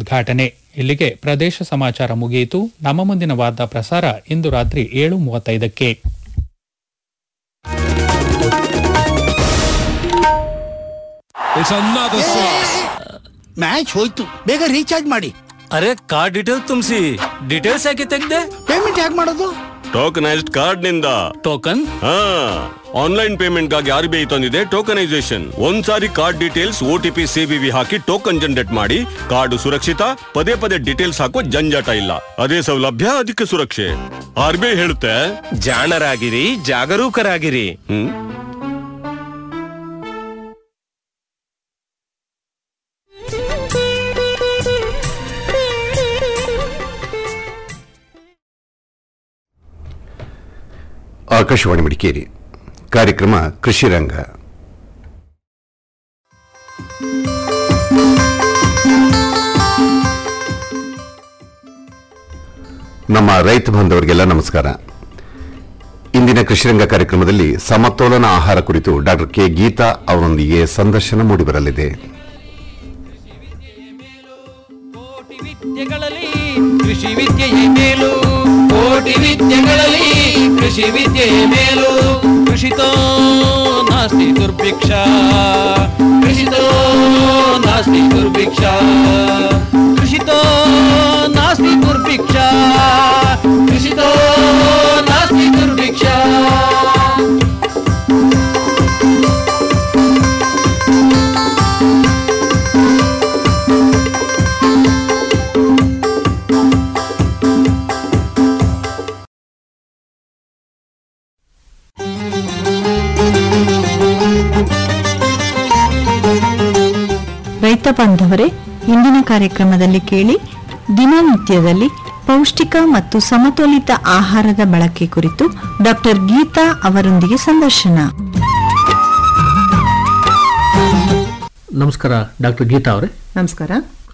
ಉದ್ಘಾಟನೆ ಇಲ್ಲಿಗೆ ಪ್ರದೇಶ ಸಮಾಚಾರ ಮುಗಿಯಿತು ನಮ್ಮ ಮುಂದಿನ ವಾರ್ತಾ ಪ್ರಸಾರ ಇಂದು ರಾತ್ರಿ ಏಳು ಮೂವತ್ತೈದಕ್ಕೆ It's another six. ಮ್ಯಾಚ್ ಹೋಯ್ತು ಬೇಗ ರೀಚಾರ್ಜ್ ಮಾಡಿ ಅರೆ ಕಾರ್ಡ್ ಡೀಟೇಲ್ಸ್ ತುಂಬಿಸಿ ಡೀಟೇಲ್ಸ್ ಯಾಕೆ ತೆಗ್ದೆ ಪೇಮೆಂಟ್ ಹೇಗೆ ಮಾಡೋದು ಟೋಕನೈಸ್ಡ್ ಕಾರ್ಡ್ ನಿಂದ ಟೋಕನ್ ಹಾ ಆನ್ಲೈನ್ ಪೇಮೆಂಟ್ ಗಾಗಿ ಆರ್ ಬಿ ಐ ತಂದಿದೆ ಟೋಕನೈಸೇಷನ್ ಒಂದ್ಸಾರಿ card details O T P CVV ಹಾಕಿ ಟೋಕನ್ ಜನರೇಟ್ ಮಾಡಿ ಕಾರ್ಡ್ ಸುರಕ್ಷಿತ ಪದೇ ಪದೇ ಡೀಟೇಲ್ಸ್ ಹಾಕೋ ಜಂಜಾಟ ಇಲ್ಲ ಅದೇ ಸೌಲಭ್ಯ ಅದಕ್ಕೆ ಸುರಕ್ಷೆ ಆರ್ ಬಿ ಐ ಹೇಳುತ್ತೆ ಜಾಣರಾಗಿರಿ ಜಾಗರೂಕರಾಗಿರಿ ಹ್ಮ್ ಆಕಾಶವಾಣಿ ಮಡಿಕೇರಿ ಕಾರ್ಯಕ್ರಮ ಕೃಷಿ ರಂಗ ನಮ್ಮ ರೈತ ಬಾಂಧವರಿಗೆಲ್ಲ ನಮಸ್ಕಾರ ಇಂದಿನ ಕೃಷಿರಂಗ ಕಾರ್ಯಕ್ರಮದಲ್ಲಿ ಸಮತೋಲನ ಆಹಾರ ಕುರಿತು ಡಾಕ್ಟರ್ ಕೆ ಗೀತಾ ಅವರೊಂದಿಗೆ ಸಂದರ್ಶನ ಮೂಡಿಬರಲಿದೆ ಕೋಟಿ ವಿದ್ಯೆಗಳಲ್ಲಿ ಕೃಷಿ ವಿದ್ಯೆಯೇ ಮೇಲು ಕೋಟಿ ವಿದ್ಯೆಗಳಲ್ಲಿ ಕೃಷಿ ವಿದ್ಯೆಯೇ ಮೇಲು ಕೃಷಿತೋ ನಾಸ್ತಿ ದುರ್ಭಿಕ್ಷ ಕೃಷಿತೋ ನಾಸ್ತಿ ದುರ್ಭಿಕ್ಷ ಕೃಷಿತೋ ನಾಸ್ತಿ ದುರ್ಭಿಕ್ಷ ಕೃಷಿತೋ ನಾಸ್ತಿ ದುರ್ಭಿಕ್ಷ ರೈತ ಬಾಂಧವರೇ ಇಂದಿನ ಕಾರ್ಯಕ್ರಮದಲ್ಲಿ ಕೇಳಿ ದಿನನಿತ್ಯದಲ್ಲಿ ಪೌಷ್ಟಿಕ ಮತ್ತು ಸಮತೋಲಿತ ಆಹಾರದ ಬಳಕೆ ಕುರಿತು ಡಾಕ್ಟರ್ ಗೀತಾ ಅವರೊಂದಿಗೆ ಸಂದರ್ಶನ ನಮಸ್ಕಾರ ಡಾಕ್ಟರ್ ಗೀತಾ ಅವರೇ ನಮಸ್ಕಾರ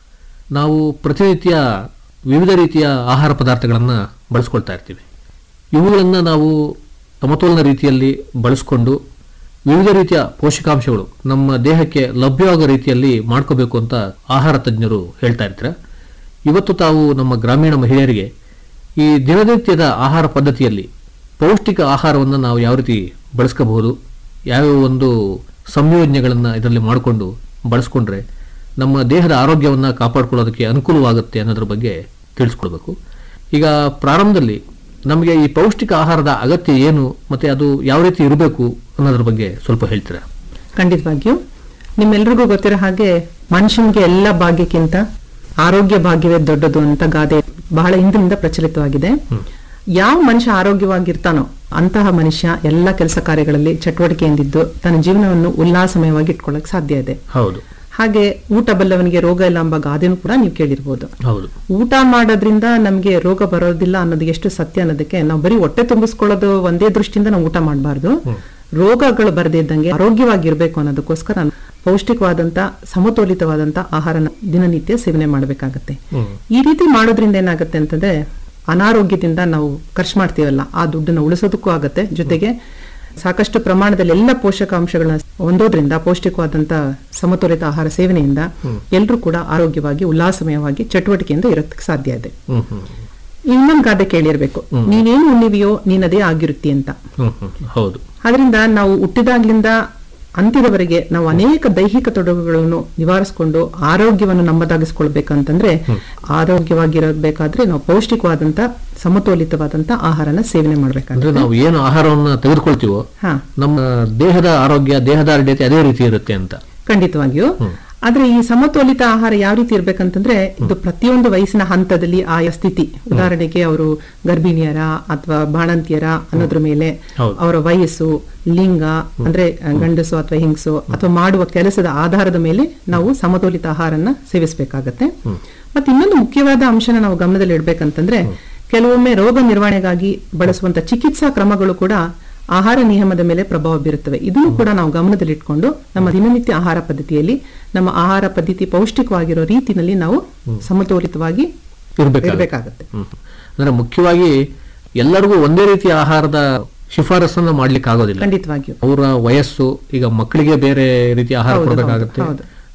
ನಾವು ಪ್ರತಿನಿತ್ಯ ವಿವಿಧ ರೀತಿಯ ಆಹಾರ ಪದಾರ್ಥಗಳನ್ನು ಬಳಸ್ಕೊಳ್ತಾ ಇರ್ತೀವಿ ಇವುಗಳನ್ನು ನಾವು ಸಮತೋಲನ ರೀತಿಯಲ್ಲಿ ಬಳಸ್ಕೊಂಡು ವಿವಿಧ ರೀತಿಯ ಪೋಷಕಾಂಶಗಳು ನಮ್ಮ ದೇಹಕ್ಕೆ ಲಭ್ಯವಾಗೋ ರೀತಿಯಲ್ಲಿ ಮಾಡ್ಕೋಬೇಕು ಅಂತ ಆಹಾರ ತಜ್ಞರು ಹೇಳ್ತಾ ಇರ್ತಾರೆ ಇವತ್ತು ತಾವು ನಮ್ಮ ಗ್ರಾಮೀಣ ಮಹಿಳೆಯರಿಗೆ ಈ ದಿನನಿತ್ಯದ ಆಹಾರ ಪದ್ಧತಿಯಲ್ಲಿ ಪೌಷ್ಟಿಕ ಆಹಾರವನ್ನು ನಾವು ಯಾವ ರೀತಿ ಬಳಸ್ಕೋಬಹುದು ಯಾವ್ಯಾವ ಒಂದು ಸಂಯೋಜನೆಗಳನ್ನು ಇದರಲ್ಲಿ ಮಾಡಿಕೊಂಡು ಬಳಸ್ಕೊಂಡ್ರೆ ನಮ್ಮ ದೇಹದ ಆರೋಗ್ಯವನ್ನು ಕಾಪಾಡ್ಕೊಳ್ಳೋದಕ್ಕೆ ಅನುಕೂಲವಾಗುತ್ತೆ ಅನ್ನೋದ್ರ ಬಗ್ಗೆ ತಿಳಿಸ್ಕೊಡ್ಬೇಕು ಈಗ ಪ್ರಾರಂಭದಲ್ಲಿ ನಮಗೆ ಈ ಪೌಷ್ಟಿಕ ಆಹಾರದ ಅಗತ್ಯ ಏನು ಮತ್ತೆ ಅದು ಯಾವ ರೀತಿ ಇರಬೇಕು ಅನ್ನೋದ್ರ ಬಗ್ಗೆ ಸ್ವಲ್ಪ ಹೇಳ್ತೀರಾ ಖಂಡಿತವಾಗಿಯೂ ನಿಮ್ಮೆಲ್ರಿಗೂ ಗೊತ್ತಿರೋ ಹಾಗೆ ಮನುಷ್ಯನಿಗೆ ಎಲ್ಲ ಭಾಗ್ಯಕ್ಕಿಂತ ಆರೋಗ್ಯ ಭಾಗ್ಯವೇ ದೊಡ್ಡದು ಅಂತ ಗಾದೆ ಬಹಳ ಹಿಂದಿನಿಂದ ಪ್ರಚಲಿತವಾಗಿದೆ ಯಾವ ಮನುಷ್ಯ ಆರೋಗ್ಯವಾಗಿರ್ತಾನೋ ಅಂತಹ ಮನುಷ್ಯ ಎಲ್ಲ ಕೆಲಸ ಕಾರ್ಯಗಳಲ್ಲಿ ಚಟುವಟಿಕೆಯಿಂದಿದ್ದು ತನ್ನ ಜೀವನವನ್ನು ಉಲ್ಲಾಸಮಯವಾಗಿ ಇಟ್ಕೊಳ್ಳಕ್ ಸಾಧ್ಯ ಇದೆ ಹೌದು ಹಾಗೆ ಊಟ ಬಲ್ಲವನಿಗೆ ರೋಗ ಇಲ್ಲ ಎಂಬ ಗಾದೆನೂ ಕೂಡ ನೀವು ಕೇಳಿರ್ಬೋದು ಹೌದು ಊಟ ಮಾಡೋದ್ರಿಂದ ನಮ್ಗೆ ರೋಗ ಬರೋದಿಲ್ಲ ಅನ್ನೋದು ಎಷ್ಟು ಸತ್ಯ ಅನ್ನೋದಕ್ಕೆ ನಾವು ಬರೀ ಹೊಟ್ಟೆ ತುಂಬಿಸ್ಕೊಳ್ಳೋದು ಒಂದೇ ದೃಷ್ಟಿಯಿಂದ ನಾವು ಊಟ ಮಾಡಬಾರ್ದು ರೋಗಗಳು ಬರದೇ ಇದ್ದಂಗೆ ಆರೋಗ್ಯವಾಗಿರ್ಬೇಕು ಅನ್ನೋದಕ್ಕೋಸ್ಕರ ಪೌಷ್ಟಿಕವಾದಂತ ಸಮತೋಲಿತವಾದಂತ ಆಹಾರನ ದಿನನಿತ್ಯ ಸೇವನೆ ಮಾಡಬೇಕಾಗತ್ತೆ ಈ ರೀತಿ ಮಾಡೋದ್ರಿಂದ ಏನಾಗುತ್ತೆ ಅಂತಂದ್ರೆ ಅನಾರೋಗ್ಯದಿಂದ ನಾವು ಖರ್ಚು ಮಾಡ್ತೀವಲ್ಲ ಆ ದುಡ್ಡನ್ನ ಉಳಿಸೋದಕ್ಕೂ ಆಗತ್ತೆ ಜೊತೆಗೆ ಸಾಕಷ್ಟು ಪ್ರಮಾಣದಲ್ಲಿ ಎಲ್ಲ ಪೋಷಕಾಂಶಗಳನ್ನ ಹೊಂದೋದ್ರಿಂದ ಪೌಷ್ಟಿಕವಾದಂತ ಸಮತೋಲಿತ ಆಹಾರ ಸೇವನೆಯಿಂದ ಎಲ್ಲರೂ ಕೂಡ ಆರೋಗ್ಯವಾಗಿ ಉಲ್ಲಾಸಮಯವಾಗಿ ಚಟುವಟಿಕೆಯಿಂದ ಇರೋದಕ್ಕೆ ಸಾಧ್ಯ ಇದೆ ಹ್ಮ್ ಹ್ಮ್ ಇನ್ನೊಂದು ಗಾದೆ ಕೇಳಿರ್ಬೇಕು ನೀನೇನು ಉಣ್ಣಿವಿಯೋ ನೀನದೇ ಆಗಿರುತ್ತಿ ಅಂತ ಹ್ಮ್ ಹ್ಮ್ ಹೌದು ಅದರಿಂದ ನಾವು ಹುಟ್ಟಿದಾಗ್ಲಿಂದ ಅಂತ್ಯದವರೆಗೆ ನಾವು ಅನೇಕ ದೈಹಿಕ ತೊಡಗುಗಳನ್ನು ನಿವಾರಿಸಿಕೊಂಡು ಆರೋಗ್ಯವನ್ನು ನಮ್ಮದಾಗಿಸ್ಕೊಳ್ಬೇಕಂತಂದ್ರೆ ಆರೋಗ್ಯವಾಗಿರಬೇಕಾದ್ರೆ ನಾವು ಪೌಷ್ಟಿಕವಾದಂತ ಸಮತೋಲಿತವಾದಂತ ಆಹಾರನ ಸೇವನೆ ಅಂದ್ರೆ ಮಾಡ್ಬೇಕಾಗುತ್ತೆ ನಾವು ಏನು ಆಹಾರವನ್ನ ತೆಗೆದುಕೊಳ್ತೀವೋ ಹಾ ನಮ್ಮ ದೇಹದ ಆರೋಗ್ಯ ದೇಹದಾರ್ಢ್ಯತೆ ಅದೇ ರೀತಿ ಇರುತ್ತೆ ಅಂತ ಖಂಡಿತವಾಗಿಯೂ ಆದ್ರೆ ಈ ಸಮತೋಲಿತ ಆಹಾರ ಯಾವ ರೀತಿ ಇರ್ಬೇಕಂತಂದ್ರೆ ಇದು ಪ್ರತಿಯೊಂದು ವಯಸ್ಸಿನ ಹಂತದಲ್ಲಿ ಆಯಾ ಸ್ಥಿತಿ ಉದಾಹರಣೆಗೆ ಅವರು ಗರ್ಭಿಣಿಯರ ಅಥವಾ ಬಾಣಂತಿಯರ ಅನ್ನೋದ್ರ ಮೇಲೆ ಹೌದು. ಅವರ ವಯಸ್ಸು ಲಿಂಗ ಅಂದ್ರೆ ಅಹ್, ಗಂಡಸು ಅಥವಾ ಹೆಂಗಸು ಅಥವಾ ಮಾಡುವ ಕೆಲಸದ ಆಧಾರದ ಮೇಲೆ ನಾವು ಸಮತೋಲಿತ ಆಹಾರನ ಸೇವಿಸಬೇಕಾಗತ್ತೆ ಮತ್ತೆ ಇನ್ನೊಂದು ಮುಖ್ಯವಾದ ಅಂಶನ ನಾವು ಗಮನದಲ್ಲಿ ಇಡ್ಬೇಕಂತಂದ್ರೆ ಕೆಲವೊಮ್ಮೆ ರೋಗ ನಿರ್ವಹಣೆಗಾಗಿ ಬಳಸುವಂತ ಚಿಕಿತ್ಸಾ ಕ್ರಮಗಳು ಕೂಡ ಆಹಾರ ನಿಯಮದ ಮೇಲೆ ಪ್ರಭಾವ ಬೀರುತ್ತವೆ ಇದನ್ನು ಕೂಡ ನಾವು ಗಮನದಲ್ಲಿಟ್ಕೊಂಡು ನಮ್ಮ ದಿನನಿತ್ಯ ಆಹಾರ ಪದ್ಧತಿಯಲ್ಲಿ ನಮ್ಮ ಆಹಾರ ಪದ್ಧತಿ ಪೌಷ್ಟಿಕವಾಗಿರೋ ರೀತಿನಲ್ಲಿ ನಾವು ಸಮತೋಲಿತವಾಗಿ ಇರ್ಬೇಕಾಗುತ್ತೆ. ಇರಬೇಕಾಗತ್ತೆ ಹ್ಮ್. ಅಂದ್ರೆ ಮುಖ್ಯವಾಗಿ ಎಲ್ಲರಿಗೂ ಒಂದೇ ರೀತಿಯ ಆಹಾರದ ಶಿಫಾರಸನ್ನ ಮಾಡ್ಲಿಕ್ಕೆ ಆಗೋದಿಲ್ಲ ಖಂಡಿತವಾಗಿಯೂ ಅವರ ವಯಸ್ಸು ಈಗ ಮಕ್ಕಳಿಗೆ ಬೇರೆ ರೀತಿಯ ಆಹಾರ ಹೌದು, ಕೊಡಬೇಕಾಗುತ್ತೆ ಹೌದು,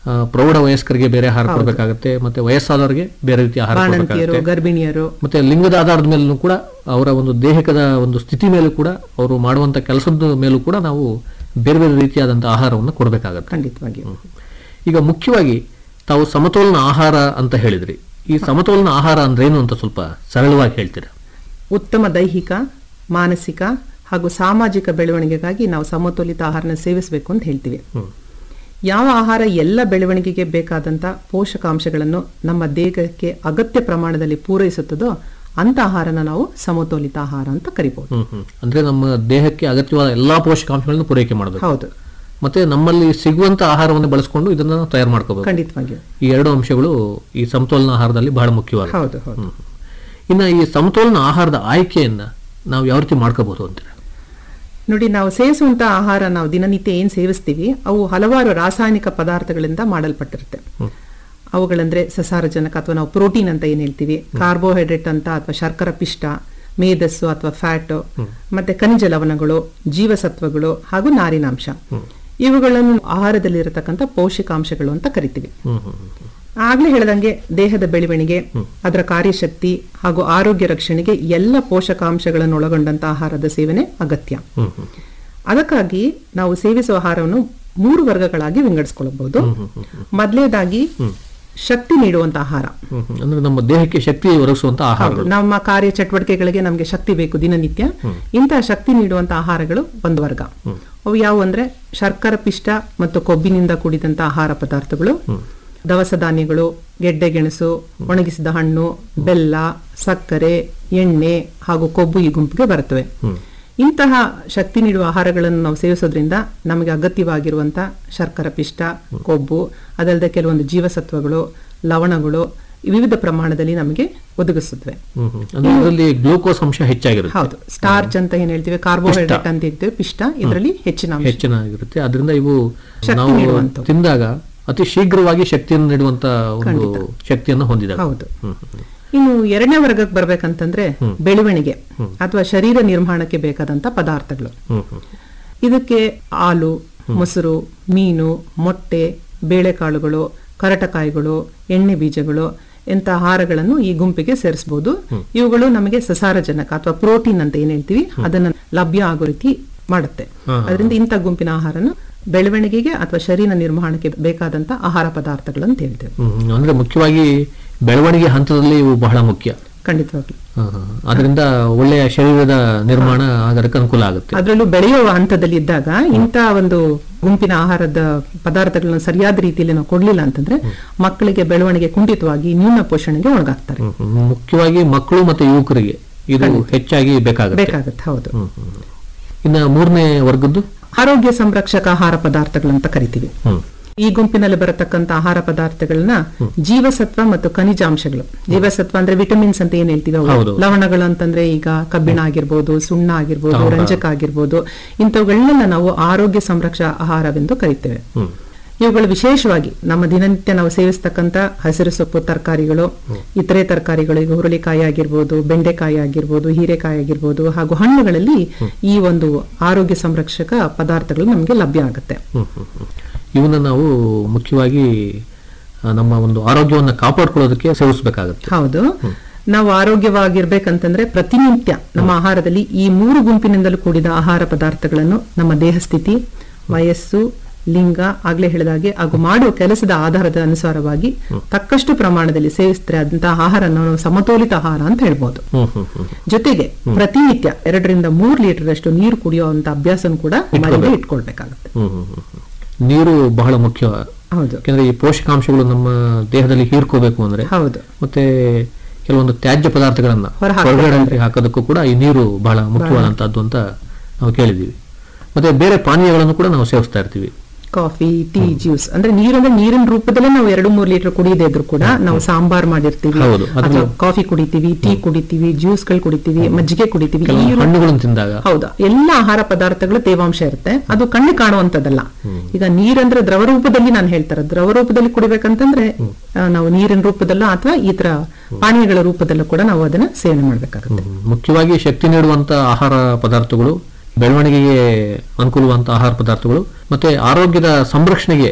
ಆ, ಪ್ರೌಢ ವಯಸ್ಕರಿಗೆ ಬೇರೆ ಆಹಾರ ಕೊಡಬೇಕಾಗತ್ತೆ ಮತ್ತೆ ವಯಸ್ಸಾದವರಿಗೆ ಬೇರೆ ರೀತಿಯ ಆಹಾರ ಬಾಣಂತಿಯರು ಕೊಡಬೇಕಾಗತ್ತೆ ಗರ್ಭಿಣಿಯರು ಮತ್ತೆ ಲಿಂಗದ ಆಧಾರದ ಮೇಲೂ ಕೂಡ ಅವರ ಒಂದು ದೇಹದ ಒಂದು ಸ್ಥಿತಿ ಮೇಲೂ ಕೂಡ ಅವರು ಮಾಡುವಂತ ಕೆಲಸದ ಮೇಲೂ ಕೂಡ ನಾವು ಬೇರೆ ಬೇರೆ ರೀತಿಯಾದಂತಹ ಆಹಾರವನ್ನು ಕೊಡಬೇಕಾಗತ್ತೆ ಖಂಡಿತವಾಗಿ ಈಗ ಮುಖ್ಯವಾಗಿ ತಾವು ಸಮತೋಲನ ಆಹಾರ ಅಂತ ಹೇಳಿದ್ರಿ ಈ ಸಮತೋಲನ ಆಹಾರ ಅಂದ್ರೆ ಏನು ಅಂತ ಸ್ವಲ್ಪ ಸರಳವಾಗಿ ಹೇಳ್ತೀರಾ ಉತ್ತಮ ದೈಹಿಕ ಮಾನಸಿಕ ಹಾಗೂ ಸಾಮಾಜಿಕ ಬೆಳವಣಿಗೆಗಾಗಿ ನಾವು ಸಮತೋಲಿತ ಆಹಾರನ ಸೇವಿಸಬೇಕು ಅಂತ ಹೇಳ್ತೀವಿ ಯಾವ ಆಹಾರ ಎಲ್ಲ ಬೆಳವಣಿಗೆಗೆ ಬೇಕಾದಂತ ಪೋಷಕಾಂಶಗಳನ್ನು ನಮ್ಮ ದೇಹಕ್ಕೆ ಅಗತ್ಯ ಪ್ರಮಾಣದಲ್ಲಿ ಪೂರೈಸುತ್ತದೋ ಅಂತ ಆಹಾರನ ನಾವು ಸಮತೋಲಿತ ಆಹಾರ ಅಂತ ಕರಿಬಹುದು ಹ್ಮ್ ಹ್ಮ್ ಅಂದ್ರೆ ನಮ್ಮ ದೇಹಕ್ಕೆ ಅಗತ್ಯವಾದ ಎಲ್ಲಾ ಪೋಷಕಾಂಶಗಳನ್ನು ಪೂರೈಕೆ ಮಾಡಬೇಕು ಹೌದು ಮತ್ತೆ ನಮ್ಮಲ್ಲಿ ಸಿಗುವಂತ ಆಹಾರವನ್ನು ಬಳಸಿಕೊಂಡು ಇದನ್ನ ನಾವು ತಯಾರು ಮಾಡ್ಕೋಬೇಕು ಖಂಡಿತವಾಗಿಯೂ ಈ ಎರಡು ಅಂಶಗಳು ಈ ಸಮತೋಲನ ಆಹಾರದಲ್ಲಿ ಬಹಳ ಮುಖ್ಯವಾದ ಹೌದು ಹೌದು ಇನ್ನ ಈ ಸಮತೋಲನ ಆಹಾರದ ಆಯ್ಕೆಯನ್ನ ನಾವು ಯಾವ ರೀತಿ ಮಾಡ್ಕೋಬಹುದು ಅಂತೀರಾ ನೋಡಿ ನಾವು ಸೇವಿಸುವಂತ ಆಹಾರ ನಾವು ದಿನನಿತ್ಯ ಏನ್ ಸೇವಿಸ್ತೀವಿ ಅವು ಹಲವಾರು ರಾಸಾಯನಿಕ ಪದಾರ್ಥಗಳಿಂದ ಮಾಡಲ್ಪಟ್ಟಿರುತ್ತೆ ಅವುಗಳಂದ್ರೆ ಸಸಾರಜನಕ ಅಥವಾ ನಾವು ಪ್ರೋಟೀನ್ ಅಂತ ಏನ್ ಹೇಳ್ತೀವಿ ಕಾರ್ಬೋಹೈಡ್ರೇಟ್ ಅಂತ ಅಥವಾ ಶರ್ಕರ ಪಿಷ್ಟ ಮೇಧಸ್ಸು ಅಥವಾ ಫ್ಯಾಟ್ ಮತ್ತೆ ಖನಿಜ ಲವಣಗಳು ಜೀವಸತ್ವಗಳು ಹಾಗೂ ನಾರಿನಾಂಶ ಇವುಗಳನ್ನು ಆಹಾರದಲ್ಲಿರತಕ್ಕಂಥ ಪೌಷ್ಟಿಕಾಂಶಗಳು ಅಂತ ಕರಿತೀವಿ ಆಗ್ಲೇ ಹೇಳ್ದಂಗೆ ದೇಹದ ಬೆಳವಣಿಗೆ ಅದರ ಕಾರ್ಯಶಕ್ತಿ ಹಾಗೂ ಆರೋಗ್ಯ ರಕ್ಷಣೆಗೆ ಎಲ್ಲ ಪೋಷಕಾಂಶಗಳನ್ನು ಒಳಗೊಂಡಂತ ಆಹಾರದ ಸೇವನೆ ಅಗತ್ಯ ಅದಕ್ಕಾಗಿ ನಾವು ಸೇವಿಸುವ ಆಹಾರವನ್ನು ಮೂರು ವರ್ಗಗಳಾಗಿ ವಿಂಗಡಿಸ್ಕೊಳ್ಳಬಹುದು ಮೊದಲನೇದಾಗಿ ಶಕ್ತಿ ನೀಡುವಂತ ಆಹಾರ ಹ್ಮ್ ಹ್ಮ್. ಅಂದ್ರೆ ನಮ್ಮ ದೇಹಕ್ಕೆ ಶಕ್ತಿ ಒದಗಿಸುವಂತ ಆಹಾರಗಳು ನಮ್ಮ ಕಾರ್ಯ ಚಟುವಟಿಕೆಗಳಿಗೆ ನಮಗೆ ಶಕ್ತಿ ಬೇಕು ದಿನನಿತ್ಯ ಇಂತಹ ಶಕ್ತಿ ನೀಡುವಂತ ಆಹಾರಗಳು ಒಂದು ವರ್ಗ ಅವು ಯಾವುವು ಅಂದ್ರೆ ಶರ್ಕರ ಪಿಷ್ಟ ಮತ್ತು ಕೊಬ್ಬಿನಿಂದ ಕೂಡಿದಂತ ಆಹಾರ ಪದಾರ್ಥಗಳು ದವಸ ಧಾನ್ಯಗಳು ಗೆಡ್ಡೆ ಗೆಣಸು ಒಣಗಿಸಿದ ಹಣ್ಣು ಬೆಲ್ಲ ಸಕ್ಕರೆ ಎಣ್ಣೆ ಹಾಗೂ ಕೊಬ್ಬು ಈ ಗುಂಪಿಗೆ ಬರುತ್ತವೆ ಇಂತಹ ಶಕ್ತಿ ನೀಡುವ ಆಹಾರಗಳನ್ನು ನಾವು ಸೇವಿಸೋದ್ರಿಂದ ನಮಗೆ ಅಗತ್ಯವಾಗಿರುವಂತ ಶರ್ಕರ ಪಿಷ್ಟ ಕೊಬ್ಬು ಅದಲ್ಲದೆ ಕೆಲವೊಂದು ಜೀವಸತ್ವಗಳು ಲವಣಗಳು ವಿವಿಧ ಪ್ರಮಾಣದಲ್ಲಿ ನಮಗೆ ಒದಗಿಸುತ್ತವೆ ಹ್ಮ್ ಹ್ಮ್. ಅಂದ್ರೆ ಇದರಲ್ಲಿ ಗ್ಲೂಕೋಸ್ ಅಂಶ ಹೆಚ್ಚಾಗಿರುತ್ತೆ ಹೌದು ಸ್ಟಾರ್ಚ್ ಅಂತ ಏನ್ ಹೇಳ್ತೀವಿ ಕಾರ್ಬೋಹೈಡ್ರೇಟ್ ಅಂತ ಹೇಳ್ತೀವಿ ಪಿಷ್ಟ ಇದರಲ್ಲಿ ಹೆಚ್ಚಿನ ಅಂಶ. ಹೆಚ್ಚಿನಾಗಿರುತ್ತೆ ಅದರಿಂದ ಇವು ಶಕ್ತಿ ನಾವು ನೀಡುವಂಥವು. ತಿಂದಾಗ ಅತಿ ಶೀಘ್ರವಾಗಿ ಶಕ್ತಿಯನ್ನು ನೀಡುವಂತ ಒಂದು ಶಕ್ತಿಯನ್ನು ಹೊಂದಿದಾಗ ಹೌದು ಇನ್ನು ಎರಡನೇ ವರ್ಗಕ್ಕೆ ಬರ್ಬೇಕಂತಂದ್ರೆ ಬೆಳವಣಿಗೆ ಅಥವಾ ಶರೀರ ನಿರ್ಮಾಣಕ್ಕೆ ಬೇಕಾದಂತ ಪದಾರ್ಥಗಳು ಇದಕ್ಕೆ ಹಾಲು ಮೊಸರು ಮೀನು ಮೊಟ್ಟೆ ಬೇಳೆಕಾಳುಗಳು ಕರಟಕಾಯಿಗಳು ಎಣ್ಣೆ ಬೀಜಗಳು ಇಂಥ ಆಹಾರಗಳನ್ನು ಈ ಗುಂಪಿಗೆ ಸೇರಿಸಬಹುದು ಇವುಗಳು ನಮಗೆ ಸಸಾರಜನಕ ಅಥವಾ ಪ್ರೋಟೀನ್ ಅಂತ ಏನ್ ಹೇಳ್ತೀವಿ ಅದನ್ನ ಲಭ್ಯ ಆಗೋ ರೀತಿ ಮಾಡುತ್ತೆ ಅದರಿಂದ ಇಂಥ ಗುಂಪಿನ ಆಹಾರನ ಬೆಳವಣಿಗೆಗೆ ಅಥವಾ ಶರೀರ ನಿರ್ಮಾಣಕ್ಕೆ ಬೇಕಾದಂತ ಆಹಾರ ಪದಾರ್ಥಗಳು ಅಂತ ಹೇಳ್ತೇವೆ ಹ್ಮ್ ಹ್ಮ್. ಅಂದ್ರೆ ಮುಖ್ಯವಾಗಿ ಬೆಳವಣಿಗೆ ಹಂತದಲ್ಲಿ ಇವು ಬಹಳ ಮುಖ್ಯ ಖಂಡಿತವಾಗ್ಲು ಹ, ಹ. ಅದರಿಂದ ಒಳ್ಳೆಯ ಶರೀರದ ನಿರ್ಮಾಣ ಆಗೋದಕ್ಕೆ ಅನುಕೂಲ ಆಗುತ್ತೆ ಅದರಲ್ಲೂ ಬೆಳೆಯುವ ಹಂತದಲ್ಲಿ ಇದ್ದಾಗ ಇಂಥ ಒಂದು ಗುಂಪಿನ ಆಹಾರದ ಪದಾರ್ಥಗಳನ್ನ ಸರಿಯಾದ ರೀತಿಯಲ್ಲಿ ನಾವು ಕೊಡ್ಲಿಲ್ಲ ಅಂತಂದ್ರೆ ಮಕ್ಕಳಿಗೆ ಬೆಳವಣಿಗೆ ಕುಂಠಿತವಾಗಿ ನ್ಯೂನ ಪೋಷಣೆಗೆ ಒಳಗಾಗ್ತಾರೆ ಹ್ಮ್, ಹ್ಮ್. ಮುಖ್ಯವಾಗಿ ಮಕ್ಕಳು ಮತ್ತೆ ಯುವಕರಿಗೆ ಇದು ಹೆಚ್ಚಾಗಿ ಬೇಕಾಗುತ್ತೆ ಬೇಕಾಗತ್ತೆ ಹೌದು ಇನ್ನ ಮೂರನೇ ವರ್ಗದ್ದು ಆರೋಗ್ಯ ಸಂರಕ್ಷಕ ಆಹಾರ ಪದಾರ್ಥಗಳಂತ ಕರಿತೀವಿ ಹ್ಮ್. ಈ ಗುಂಪಿನಲ್ಲಿ ಬರತಕ್ಕಂತ ಆಹಾರ ಪದಾರ್ಥಗಳನ್ನ ಜೀವಸತ್ವ ಮತ್ತು ಖನಿಜಾಂಶಗಳು ಜೀವಸತ್ವ ಅಂದ್ರೆ ವಿಟಮಿನ್ಸ್ ಅಂತ ಏನ್ ಹೇಳ್ತೀವಿ ಅವು. ಹೌದು. ಲವಣಗಳು ಅಂತಂದ್ರೆ ಈಗ ಕಬ್ಬಿಣ ಆಗಿರ್ಬೋದು ಸುಣ್ಣ ಆಗಿರ್ಬೋದು ಹೌದಾ. ರಂಜಕ ಆಗಿರ್ಬೋದು ಇಂಥವುಗಳನ್ನೆಲ್ಲ ನಾವು ಆರೋಗ್ಯ ಸಂರಕ್ಷಕ ಆಹಾರವೆಂದು ಕರಿತೇವೆ ಹ್ಮ್. ಇವುಗಳು ವಿಶೇಷವಾಗಿ ನಮ್ಮ ದಿನನಿತ್ಯ ನಾವು ಸೇವಿಸ್ತಕ್ಕಂತ ಹಸಿರು ಸೊಪ್ಪು ತರಕಾರಿಗಳು ಇತರೆ ತರಕಾರಿಗಳು ಈಗ ಹುರುಳಿಕಾಯಿ ಆಗಿರ್ಬೋದು ಬೆಂಡೆಕಾಯಿ ಆಗಿರ್ಬೋದು ಹೀರೆಕಾಯಿ ಆಗಿರ್ಬೋದು ಹಾಗೂ ಹಣ್ಣುಗಳಲ್ಲಿ ಈ ಒಂದು ಆರೋಗ್ಯ ಸಂರಕ್ಷಕ ಪದಾರ್ಥಗಳು ನಮಗೆ ಲಭ್ಯ ಆಗುತ್ತೆ ಹ್ಮ್, ಹ್ಮ್, ಹ್ಮ್. ಇವನ್ನ ನಾವು ಮುಖ್ಯವಾಗಿ ಆ, ನಮ್ಮ ಒಂದು ಆರೋಗ್ಯವನ್ನ ಕಾಪಾಡ್ಕೊಳ್ಳೋದಕ್ಕೆ ಸೇವಿಸಬೇಕಾಗತ್ತೆ ಹೌದು ನಾವು ಆರೋಗ್ಯವಾಗಿರ್ಬೇಕಂತಂದ್ರೆ ಪ್ರತಿನಿತ್ಯ ನಮ್ಮ ಆಹಾರದಲ್ಲಿ ಈ ಮೂರು ಗುಂಪಿನಿಂದಲೂ ಕೂಡಿದ ಆಹಾರ ಪದಾರ್ಥಗಳನ್ನು ನಮ್ಮ ದೇಹ ಸ್ಥಿತಿ ವಯಸ್ಸು ಲಿಂಗ ಆಗ್ಲೇ ಹೇಳಿದಾಗೆ ಹಾಗೂ ಮಾಡುವ ಕೆಲಸದ ಆಧಾರದ ಅನುಸಾರವಾಗಿ ತಕ್ಕಷ್ಟು ಪ್ರಮಾಣದಲ್ಲಿ ಸೇವಿಸಿದ್ರೆ ಅದಂತಹ ಆಹಾರ ನಾವು ಸಮತೋಲಿತ ಆಹಾರ ಅಂತ ಹೇಳ್ಬೋದು ಹ್ಮ್ ಹ್ಮ್ ಹ್ಮ್ ಜೊತೆಗೆ ಪ್ರತಿನಿತ್ಯ ಎರಡರಿಂದ ಮೂರು ಲೀಟರ್ ಅಷ್ಟು ನೀರು ಕುಡಿಯುವಂತ ಅಭ್ಯಾಸನ ಕೂಡ ಮನೆಗೆ ಇಟ್ಕೊಳ್ಬೇಕಾಗುತ್ತೆ ಹ್ಮ್, ಹ್ಮ್, ಹ್ಮ್, ಹ್ಮ್. ನೀರು ಬಹಳ ಮುಖ್ಯ ಹೌದು ಯಾಕಂದ್ರೆ ಈ ಪೋಷಕಾಂಶಗಳು ನಮ್ಮ ದೇಹದಲ್ಲಿ ಹೀರ್ಕೋಬೇಕು ಅಂದ್ರೆ ಹೌದು ಮತ್ತೆ ಕೆಲವೊಂದು ತ್ಯಾಜ್ಯ ಪದಾರ್ಥಗಳನ್ನ ಹೊರ ಹಾಕ್ಬೇಕು ಹೊರಗಡೆ ಹಾಕೋದಕ್ಕೂ ಕೂಡ ಈ ನೀರು ಬಹಳ ಮುಖ್ಯವಾದಂತಹದ್ದು ಅಂತ ನಾವು ಕೇಳಿದೀವಿ ಮತ್ತೆ ಬೇರೆ ಪಾನೀಯಗಳನ್ನು ಕೂಡ ನಾವು ಸೇವಿಸ್ತಾ ಇರ್ತೀವಿ ಕಾಫಿ ಟೀ ಜ್ಯೂಸ್ ಅಂದ್ರೆ ನೀರಂದ್ರೆ ನೀರಿನ ರೂಪದಲ್ಲೇ ನಾವು ಎರಡು ಮೂರು ಲೀಟರ್ ಕುಡಿಯದೇ ಇದ್ರು ಕೂಡ ನಾವು ಸಾಂಬಾರ್ ಮಾಡಿರ್ತೀವಿ ಹೌದು, ಅದ್ರಲ್ಲಿ- ಅಥವಾ ಕಾಫಿ ಕುಡಿತೀವಿ ಟೀ ಕುಡಿತೀವಿ ಜ್ಯೂಸ್ಗಳು ಕುಡಿತೀವಿ ಮಜ್ಜಿಗೆ ಕುಡಿತೀವಿ ಈ ಕೆಲವು ರೂ- ಹಣ್ಣುಗಳನ್ನು ತಿಂದಾಗ ಹೌದಾ ಎಲ್ಲ ಆಹಾರ ಪದಾರ್ಥಗಳು ತೇವಾಂಶ ಇರುತ್ತೆ ಅದು ಕಣ್ಣು ಕಾಣುವಂತದ್ದಲ್ಲ ಈಗ ನೀರಂದ್ರೆ ದ್ರವ ರೂಪದಲ್ಲಿ ನಾನು ಹೇಳ್ತಾರೆ ದ್ರವ ರೂಪದಲ್ಲಿ ಕುಡಿಬೇಕಂತಂದ್ರೆ ಆ, ನಾವು ನೀರಿನ ರೂಪದಲ್ಲೋ ಅಥವಾ ಈ ತರ ಪಾನೀಯಗಳ ರೂಪದಲ್ಲೂ ಕೂಡ ನಾವು ಅದನ್ನ ಸೇವನೆ ಮಾಡ್ಬೇಕಾಗುತ್ತೆ ಹ್ಮ್. ಮುಖ್ಯವಾಗಿ ಶಕ್ತಿ ನೀಡುವಂತ ಆಹಾರ ಪದಾರ್ಥಗಳು ಬೆಳವಣಿಗೆಗೆ ಅನುಕೂಲವಂತ ಆಹಾರ ಪದಾರ್ಥಗಳು ಮತ್ತೆ ಆರೋಗ್ಯದ ಸಂರಕ್ಷಣೆಗೆ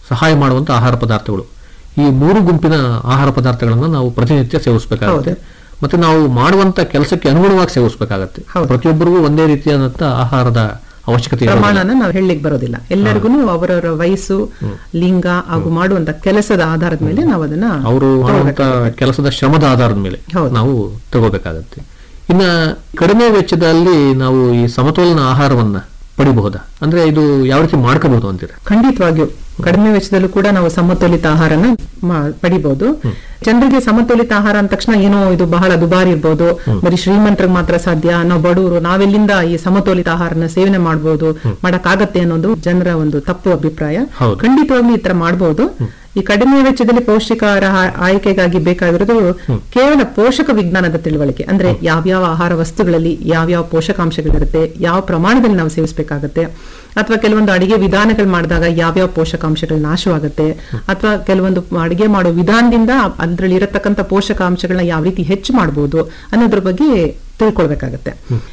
ಸಹಾಯ ಮಾಡುವಂತ ಆಹಾರ ಪದಾರ್ಥಗಳು ಈ ಮೂರು ಗುಂಪಿನ ಆಹಾರ ಪದಾರ್ಥಗಳನ್ನು ನಾವು ಪ್ರತಿನಿತ್ಯ ಸೇವಿಸಬೇಕಾಗುತ್ತೆ ಮತ್ತೆ ನಾವು ಮಾಡುವಂತ ಕೆಲಸಕ್ಕೆ ಅನುಗುಣವಾಗಿ ಸೇವಿಸಬೇಕಾಗತ್ತೆ ಪ್ರತಿಯೊಬ್ಬರಿಗೂ ಒಂದೇ ರೀತಿಯಾದಂತ ಆಹಾರದ ಅವಶ್ಯಕತೆ ಇರೋದಿಲ್ಲ. ಪ್ರಮಾಣನ ನಾವು ಹೇಳಲಿಕ್ಕೆ ಬರೋದಿಲ್ಲ ಎಲ್ಲರಿಗೂ ಅವರವರ ವಯಸ್ಸು ಲಿಂಗ ಹಾಗೂ ಮಾಡುವಂತ ಕೆಲಸದ ಆಧಾರದ ಮೇಲೆ ನಾವು ಅದನ್ನ ಅವರು ಮಾಡುವಂತ ಕೆಲಸದ ಶ್ರಮದ ಆಧಾರದ ಮೇಲೆ ನಾವು ತಗೋಬೇಕಾಗತ್ತೆ ಇನ್ನ ಕಡಿಮೆ ವೆಚ್ಚದಲ್ಲಿ ನಾವು ಈ ಸಮತೋಲನ ಆಹಾರವನ್ನ ಪಡಿಬಹುದಾ ಅಂದ್ರೆ ಇದು ಯಾವ ರೀತಿ ಮಾಡ್ಕೋಬಹುದು ಅಂತೀರ ಖಂಡಿತವಾಗಿಯೂ ಕಡಿಮೆ ವೆಚ್ಚದಲ್ಲೂ ಕೂಡ ನಾವು ಸಮತೋಲಿತ ಆಹಾರನ ಮಾ- ಪಡಿಬಹುದು ಜನರಿಗೆ ಸಮತೋಲಿತ ಆಹಾರ ಅಂದ ತಕ್ಷಣ ಏನೋ ಇದು ಬಹಳ ದುಬಾರಿ ಇರ್ಬೋದು ಬರೀ ಶ್ರೀಮಂತರಿಗೆ ಮಾತ್ರ ಸಾಧ್ಯ ನಾವು ಬಡವರು ನಾವೆಲ್ಲಿಂದ ಈ ಸಮತೋಲಿತ ಆಹಾರನ ಸೇವನೆ ಮಾಡಬಹುದು ಮಾಡಕ್ಕಾಗತ್ತೆ ಅನ್ನೋದು ಜನರ ಒಂದು ತಪ್ಪು ಅಭಿಪ್ರಾಯ ಹೌದು. ಖಂಡಿತವಾಗ್ಲೂ ಈ ತರ ಮಾಡಬಹುದು ಈ ಕಡಿಮೆ ವೆಚ್ಚದಲ್ಲಿ ಪೌಷ್ಟಿಕಾಹಾರ ಆ- ಆಯ್ಕೆಗಾಗಿ ಬೇಕಾಗಿರೋದು ಕೇವಲ ಪೋಷಕ ವಿಜ್ಞಾನದ ತಿಳುವಳಿಕೆ ಅಂದ್ರೆ ಯಾವ್ಯಾವ ಆಹಾರ ವಸ್ತುಗಳಲ್ಲಿ ಯಾವ್ಯಾವ ಪೋಷಕಾಂಶಗಳಿರುತ್ತೆ ಯಾವ ಪ್ರಮಾಣದಲ್ಲಿ ನಾವು ಸೇವಿಸಬೇಕಾಗತ್ತೆ ಅಥವಾ ಕೆಲವೊಂದು ಅಡಿಗೆ ವಿಧಾನಗಳು ಮಾಡಿದಾಗ ಯಾವ್ಯಾವ ಪೋಷಕಾಂಶಗಳು ನಾಶವಾಗುತ್ತೆ ಅಥವಾ ಕೆಲವೊಂದು ಅಡಿಗೆ ಮಾಡೋ ವಿಧಾನದಿಂದ ಅದ್ರಲ್ಲಿ ಇರತಕ್ಕಂಥ ಪೋಷಕಾಂಶಗಳನ್ನ ಯಾವ ರೀತಿ ಹೆಚ್ಚು ಮಾಡಬಹುದು ಅನ್ನೋದ್ರ ಬಗ್ಗೆ ತಿಳ್ಕೊಳ್ಬೇಕಾಗತ್ತೆ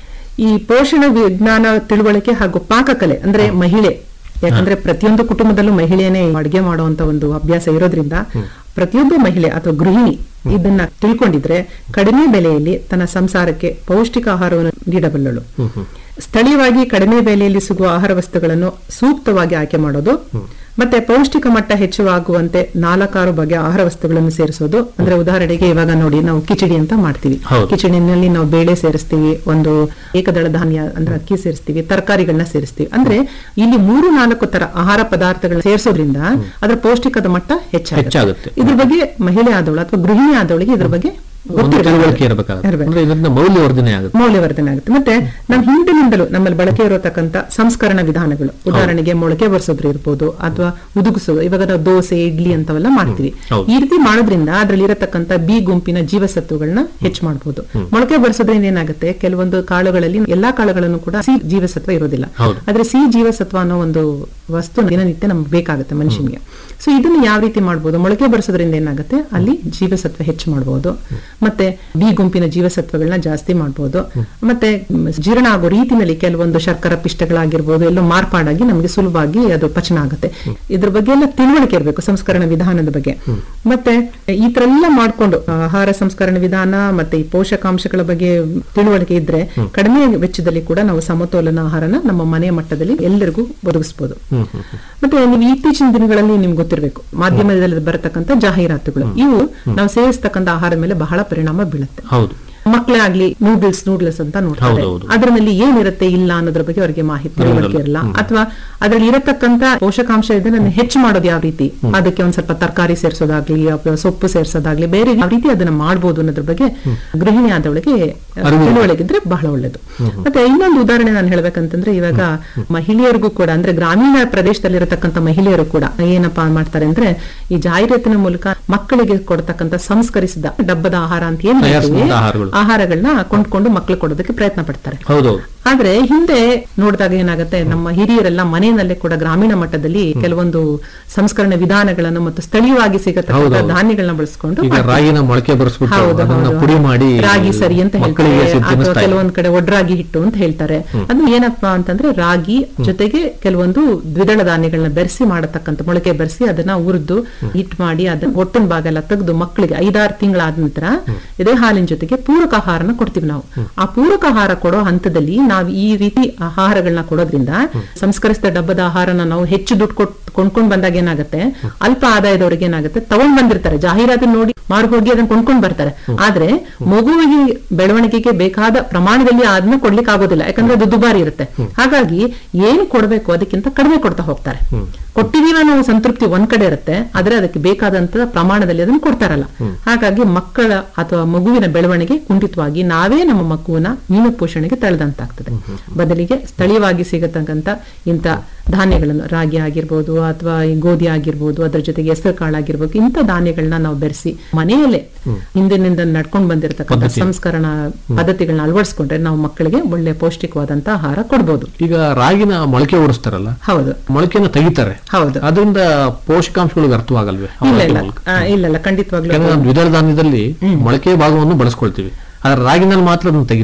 ಈ ಪೋಷಣ ವಿಜ್ಞಾನ ತಿಳುವಳಿಕೆ ಹಾಗೂ ಪಾಕಕಲೆ ಅಂದ್ರೆ ಮಹಿಳೆ ಯಾಕಂದ್ರೆ ಪ್ರತಿಯೊಂದು ಕುಟುಂಬದಲ್ಲೂ ಮಹಿಳೆಯೇ ಅಡಿಗೆ ಮಾಡುವಂತ ಒಂದು ಅಭ್ಯಾಸ ಇರೋದ್ರಿಂದ ಪ್ರತಿಯೊಬ್ಬ ಮಹಿಳೆ ಅಥವಾ ಗೃಹಿಣಿ ಇದನ್ನ ತಿಳ್ಕೊಂಡಿದ್ರೆ ಕಡಿಮೆ ಬೆಲೆಯಲ್ಲಿ ತನ್ನ ಸಂಸಾರಕ್ಕೆ ಪೌಷ್ಟಿಕ ಆಹಾರವನ್ನು ನೀಡಬಲ್ಲಳು ಸ್ಥಳೀಯವಾಗಿ ಕಡಿಮೆ ಬೆಲೆಯಲ್ಲಿ ಸಿಗುವ ಆಹಾರ ವಸ್ತುಗಳನ್ನು ಸೂಕ್ತವಾಗಿ ಆಯ್ಕೆ ಮಾಡೋದು ಮತ್ತೆ ಪೌಷ್ಟಿಕ ಮಟ್ಟ ಹೆಚ್ಚುವಾಗುವಂತೆ ನಾಲ್ಕಾರು ಬಗೆಯ ಆಹಾರ ವಸ್ತುಗಳನ್ನು ಸೇರಿಸೋದು ಅಂದ್ರೆ ಉದಾಹರಣೆಗೆ ಇವಾಗ ನೋಡಿ ನಾವು ಕಿಚಡಿ ಅಂತ ಮಾಡ್ತೀವಿ ಹೌದು. ಕಿಚಡಿನಲ್ಲಿ ನಾವು ಬೇಳೆ ಸೇರಿಸ್ತೀವಿ ಒಂದು ಏಕದಳ ಧಾನ್ಯ ಅಂದ್ರೆ ಅಕ್ಕಿ ಸೇರಿಸ್ತೀವಿ ತರಕಾರಿಗಳನ್ನ ಸೇರಿಸ್ತೀವಿ ಅಂದ್ರೆ ಇಲ್ಲಿ ಮೂರು ನಾಲ್ಕು ತರ ಆಹಾರ ಪದಾರ್ಥಗಳನ್ನ ಸೇರಿಸೋದ್ರಿಂದ ಅದರ ಪೌಷ್ಟಿಕದ ಮಟ್ಟ ಹೆಚ್ಚಾಗುತ್ತೆ ಹೆಚ್ಚಾಗುತ್ತೆ. ಇದ್ರ ಬಗ್ಗೆ ಮಹಿಳೆ ಆದವಳು ಅಥವಾ ಗೃಹಿಣಿ ಆದವಳಿಗೆ ಇದ್ರ ಬಗ್ಗೆ ಒಂದು ತಿಳುವಳಿಕೆ ಇರಬೇಕಾಗುತ್ತೆ ಇರ್ಬೇಕು. ಅಂದ್ರೆ ಇದರಿಂದ ಮೌಲ್ಯವರ್ಧನೆ ಆಗುತ್ತೆ ಮೌಲ್ಯವರ್ಧನೆ ಆಗುತ್ತೆ ಮತ್ತೆ ನಾವು ಹಿಂದಿನಿಂದಲೂ ನಮ್ಮಲ್ಲಿ ಬಳಕೆ ಇರತಕ್ಕಂತ ಸಂಸ್ಕರಣ ವಿಧಾನಗಳು ಉದಾಹರಣೆಗೆ ಮೊಳಕೆ ಬರ್ಸೋದ್ರ ಇರ್ಬೋದು ಅಥವಾ ಉದುಗಿಸೋದು ಇವಾಗ ನಾವು ದೋಸೆ ಇಡ್ಲಿ ಅಂತವೆಲ್ಲ ಮಾಡ್ತೀವಿ ಹೌದು. ಈ ರೀತಿ ಮಾಡೋದ್ರಿಂದ ಅದ್ರಲ್ಲಿ ಇರತಕ್ಕಂತ ಬಿ ಗುಂಪಿನ ಜೀವಸತ್ವಗಳನ್ನ ಹೆಚ್ಚು ಮಾಡಬಹುದು ಮೊಳಕೆ ಬರ್ಸೋದ್ರಿಂದ ಏನಾಗುತ್ತೆ ಕೆಲವೊಂದು ಕಾಳುಗಳಲ್ಲಿ ಎಲ್ಲಾ ಕಾಳುಗಳನ್ನು ಕೂಡ ಸಿ ಜೀವಸತ್ವ ಇರೋದಿಲ್ಲ ಹೌದು. ಆದ್ರೆ ಸಿ ಜೀವಸತ್ವ ಅನ್ನೋ ಒಂದು ವಸ್ತು ದಿನನಿತ್ಯ ನಮ್ಗೆ ಬೇಕಾಗುತ್ತೆ ಮನುಷ್ಯನಿಗೆ ಸೊ ಇದನ್ನ ಯಾವ ರೀತಿ ಮಾಡ್ಬೋದು ಮೊಳಕೆ ಬರ್ಸೋದ್ರಿಂದ ಏನಾಗುತ್ತೆ ಅಲ್ಲಿ ಜೀವಸತ್ವ ಹೆಚ್ಚು ಮಾಡಬಹುದು ಮತ್ತೆ ಬಿ ಗುಂಪಿನ ಜೀವಸತ್ವಗಳನ್ನ ಜಾಸ್ತಿ ಮಾಡಬಹುದು ಮತ್ತೆ ಮ್, ಜೀರ್ಣ ಆಗೋ ರೀತಿನಲ್ಲಿ ಕೆಲವೊಂದು ಶರ್ಕರ ಪಿಷ್ಟಗಳಾಗಿರ್ಬೋದು ಎಲ್ಲೋ ಮಾರ್ಪಾಡಾಗಿ ನಮಗೆ ಸುಲಭವಾಗಿ ಅದು ಪಚನ ಆಗುತ್ತೆ ಇದ್ರ ಬಗ್ಗೆ ಎಲ್ಲ ತಿಳುವಳಿಕೆ ಇರಬೇಕು ಸಂಸ್ಕರಣ ವಿಧಾನದ ಬಗ್ಗೆ ಮತ್ತೆ ಈ ತರ ಎಲ್ಲ ಮಾಡ್ಕೊಂಡು ಆಹಾರ ಸಂಸ್ಕರಣ ವಿಧಾನ ಮತ್ತೆ ಈ ಪೋಷಕಾಂಶಗಳ ಬಗ್ಗೆ ತಿಳುವಳಿಕೆ ಇದ್ರೆ ಕಡಿಮೆ ವೆಚ್ಚದಲ್ಲಿ ಕೂಡ ನಾವು ಸಮತೋಲನ ಆಹಾರನ ನಮ್ಮ ಮನೆಯ ಮಟ್ಟದಲ್ಲಿ ಎಲ್ಲರಿಗೂ ಒದಗಿಸಬಹುದು ಮತ್ತೆ ನೀವು ಇತ್ತೀಚಿನ ದಿನಗಳಲ್ಲಿ ನಿಮ್ಗೆ ಗೊತ್ತಿರಬೇಕು ಮಾಧ್ಯಮದಲ್ಲಿ ಬರತಕ್ಕಂತ ಜಾಹೀರಾತುಗಳು ಇವು ನಾವು ಸೇವಿಸ್ತಕ್ಕಂತ ಆಹಾರದ ಮೇಲೆ ಬಹಳ ಪರಿಣಾಮ ಬೀಳುತ್ತೆ ಹೌದು ಮಕ್ಕಳೇ ಆಗ್ಲಿ ನೂಡಲ್ಸ್ ನೂಡಲ್ಸ್ ಅಂತ ನೋಡ್ತಾರೆ ಹೌದೌದು. ಅದರಲ್ಲಿ ಏನಿರುತ್ತೆ ಇಲ್ಲ ಅನ್ನೋದ್ರ ಬಗ್ಗೆ ಅವರಿಗೆ ಮಾಹಿತಿ ತಿಳುವಳಿಕೆ ಇರಲ್ಲ ಅಥವಾ ಅದ್ರಲ್ಲಿ ಇರತಕ್ಕಂತ ಪೋಷಕಾಂಶ ಇದನ್ನ ಹೆಚ್ಚು ಮಾಡೋದು ಯಾವ ರೀತಿ ಅದಕ್ಕೆ ಒಂದ್ ಸ್ವಲ್ಪ ತರಕಾರಿ ಸೇರ್ಸೋದಾಗ್ಲಿ ಅಥವಾ ಸೊಪ್ಪು ಸೇರ್ಸೋದಾಗ್ಲಿ ಬೇರೆ ಯಾವ ರೀತಿ ಅದನ್ನ ಮಾಡ್ಬೋದು ಅನ್ನೋದ್ರ ಬಗ್ಗೆ ಗೃಹಿಣಿ ಆದವಳಿಗೆ ಅರಿವು ತಿಳುವಳಿಕೆ ಇದ್ರೆ ಬಹಳ ಒಳ್ಳೇದು ಮತ್ತೆ ಇನ್ನೊಂದು ಉದಾಹರಣೆ ನಾನು ಹೇಳ್ಬೇಕಂತಂದ್ರೆ ಇವಾಗ ಮಹಿಳೆಯರಿಗೂ ಕೂಡ ಅಂದ್ರೆ ಗ್ರಾಮೀಣ ಪ್ರದೇಶದಲ್ಲಿರತಕ್ಕಂತ ಮಹಿಳೆಯರು ಕೂಡ ಏನಪ್ಪಾ ಮಾಡ್ತಾರೆ ಅಂದ್ರೆ ಈ ಜಾಹೀರಾತಿನ ಮೂಲಕ ಮಕ್ಕಳಿಗೆ ಕೊಡ್ತಕ್ಕಂತ ಸಂಸ್ಕರಿಸಿದ ಡಬ್ಬದ ಆಹಾರ ಅಂತ ಏನ್ ಹೇಳ್ತೀವಿ ತಯಾರಿಸಿದಂತ ಆಹಾರಗಳು. ಆಹಾರಗಳನ್ನ ಕೊಂಡ್ಕೊಂಡು ಮಕ್ಕಳು ಕೊಡೋದಕ್ಕೆ ಪ್ರಯತ್ನ ಪಡ್ತಾರೆ ಹೌದೌದು ಆದ್ರೆ ಹಿಂದೆ ನೋಡಿದಾಗ ಏನಾಗುತ್ತೆ ನಮ್ಮ ಹಿರಿಯರೆಲ್ಲ ಮನೆಯಲ್ಲೇ ಕೂಡ ಗ್ರಾಮೀಣ ಮಟ್ಟದಲ್ಲಿ ಕೆಲವೊಂದು ಸಂಸ್ಕರಣೆ ವಿಧಾನಗಳನ್ನು ಮತ್ತು ಸ್ಥಳೀಯವಾಗಿ ಸಿಗತಕ್ಕಂಥ ಹೌದೌದು. ಧಾನ್ಯಗಳನ್ನ ಬಳಸ್ಕೊಂಡು ಈಗ ಮಾಡ್ತಾರೆ. ರಾಗಿನ ಮೊಳಕೆ ಬರೆಸ್ಬಿಟ್ಟು ಹೌದು, ಅದನ್ನ ಹೌದು. ಪುಡಿ ಮಾಡಿ ರಾಗಿ ಸರಿ ಅಂತ ಮಕ್ಕಳಿಗೆ ಹೇಳ್ತಾರೆ ತಿನ್ನಿಸ್ತಾ ಅಥವಾ ಇದ್ದಾರೆ. ಕೆಲವೊಂದ್ ಕಡೆ ಒಡ್ರಾಗಿ ಹಿಟ್ಟು ಅಂತ ಹೇಳ್ತಾರೆ ಅದು ಏನಪ್ಪಾ ಅಂತಂದ್ರೆ ರಾಗಿ ಜೊತೆಗೆ ಕೆಲವೊಂದು ದ್ವಿದಳ ಧಾನ್ಯಗಳನ್ನ ಬೆರೆಸಿ ಮಾಡತಕ್ಕಂಥ ಮೊಳಕೆ ಬೆರೆಸಿ ಅದನ್ನ ಹುರಿದು ಹಿಟ್ ಮಾಡಿ ಅದನ್ನ ಹೊಟ್ಟಿನ ಭಾಗ ಎಲ್ಲ ತೆಗೆದು ಮಕ್ಕಳಿಗೆ ಐದಾರು ತಿಂಗಳಾದ ನಂತರ ಇದೇ ಹಾಲಿನ ಜೊತೆಗೆ ಪೂರಕ ಆಹಾರನ ಕೊಡ್ತೀವಿ ನಾವು ಆ ಪೂರಕ ಆಹಾರ ಕೊಡೋ ಹಂತದಲ್ಲಿ ನಾವು ಈ ರೀತಿ ಆಹಾರಗಳನ್ನ ಕೊಡೋದ್ರಿಂದ ಸಂಸ್ಕರಿಸಿದ ಡಬ್ಬದ ಆಹಾರನ ನಾವು ಹೆಚ್ಚು ದುಡ್ಡು ಕೊಟ್ಟು ಕೊಂಡ್ಕೊಂಡ್ ಬಂದಾಗ ಏನಾಗುತ್ತೆ ಅಲ್ಪ ಆದಾಯದವರಿಗೆ ಏನಾಗುತ್ತೆ ತಗೊಂಡ್ ಬಂದಿರ್ತಾರೆ ಜಾಹೀರಾತು ನೋಡಿ ಮಾರು ಹೋಗಿ ಅದನ್ನ ಕೊಂಡ್ಕೊಂಡ್ ಬರ್ತಾರೆ ಆದ್ರೆ ಮಗುವಿಗೆ ಬೆಳವಣಿಗೆಗೆ ಬೇಕಾದ ಪ್ರಮಾಣದಲ್ಲಿ ಅದನ್ನ ಕೊಡ್ಲಿಕ್ಕೆ ಆಗೋದಿಲ್ಲ ಯಾಕಂದ್ರೆ ಅದು ದುಬಾರಿ ಇರುತ್ತೆ ಹಾಗಾಗಿ ಏನು ಕೊಡ್ಬೇಕು ಅದಕ್ಕಿಂತ ಕಡಿಮೆ ಕೊಡ್ತಾ ಹೋಗ್ತಾರೆ ಕೊಟ್ಟಿದೀವ ನಾವು ಸಂತೃಪ್ತಿ ಒಂದ್ ಕಡೆ ಇರುತ್ತೆ ಆದ್ರೆ ಅದಕ್ಕೆ ಬೇಕಾದಂತ ಪ್ರಮಾಣದಲ್ಲಿ ಅದನ್ನ ಕೊಡ್ತಾರಲ್ಲ ಹಾಗಾಗಿ ಮಕ್ಕಳ ಅಥವಾ ಮಗುವಿನ ಬೆಳವಣಿಗೆ ಕುಂಠಿತವಾಗಿ ನಾವೇ ನಮ್ಮ ಮಗುವನ್ನ ಮೀನು ಪೋಷಣೆಗೆ ತಳೆದಂತಾಗ್ತದೆ ಬದಲಿಗೆ ಸ್ಥಳೀಯವಾಗಿ ಸಿಗತಕ್ಕಂತ ಇಂಥ ಧಾನ್ಯಗಳನ್ನು ರಾಗಿ ಆಗಿರ್ಬೋದು ಅಥವಾ ಈ ಗೋಧಿ ಆಗಿರ್ಬೋದು ಅದ್ರ ಜೊತೆಗೆ ಹೆಸರು ಕಾಳಾಗಿರ್ಬೋದು ಇಂಥ ಧಾನ್ಯಗಳನ್ನ ನಾವು ಬೆರೆಸಿ ಮನೆಯಲ್ಲೇ ಹಿಂದಿನಿಂದ ನಡ್ಕೊಂಡು ಬಂದಿರತಕ್ಕಂಥ ಪದ್ಧತಿ. ಸಂಸ್ಕರಣ ಪದ್ಧತಿಗಳನ್ನ ಅಳವಡಿಸ್ಕೊಂಡ್ರೆ ನಾವು ಮಕ್ಕಳಿಗೆ ಒಳ್ಳೆ ಪೌಷ್ಟಿಕವಾದಂತ ಆಹಾರ ಕೊಡ್ಬೋದು ಈಗ ರಾಗಿನ ಮೊಳಕೆ ಓಡಿಸ್ತಾರಲ್ಲ ಹೌದು ಮೊಳಕೆನ ತೆಗಿತಾರೆ ಹೌದು ಅದರಿಂದ ಪೋಷಕಾಂಶಗಳು ವ್ಯರ್ಥವಾಗಲ್ವೇ ಆ ಇಲ್ಲ ಮೊಳಕೆ ಇಲ್ಲ ಮೂಲಕ? ಆ, ಇಲ್ಲ ಇಲ್ಲ ಖಂಡಿತವಾಗ್ಲೂ ಯಾಕಂದ್ರೆ ನಾವು ದ್ವಿದಳ ಧಾನ್ಯದಲ್ಲಿ ಮೊಳಕೆ ಭಾಗವನ್ನು ಬಳಸ್ಕೊಳ್ತೀವಿ ಆದ್ರೆ ರಾಗಿನಲ್ಲಿ ಮಾತ್ರ ಅದನ್ನ ತೆಗಿತೀವಿ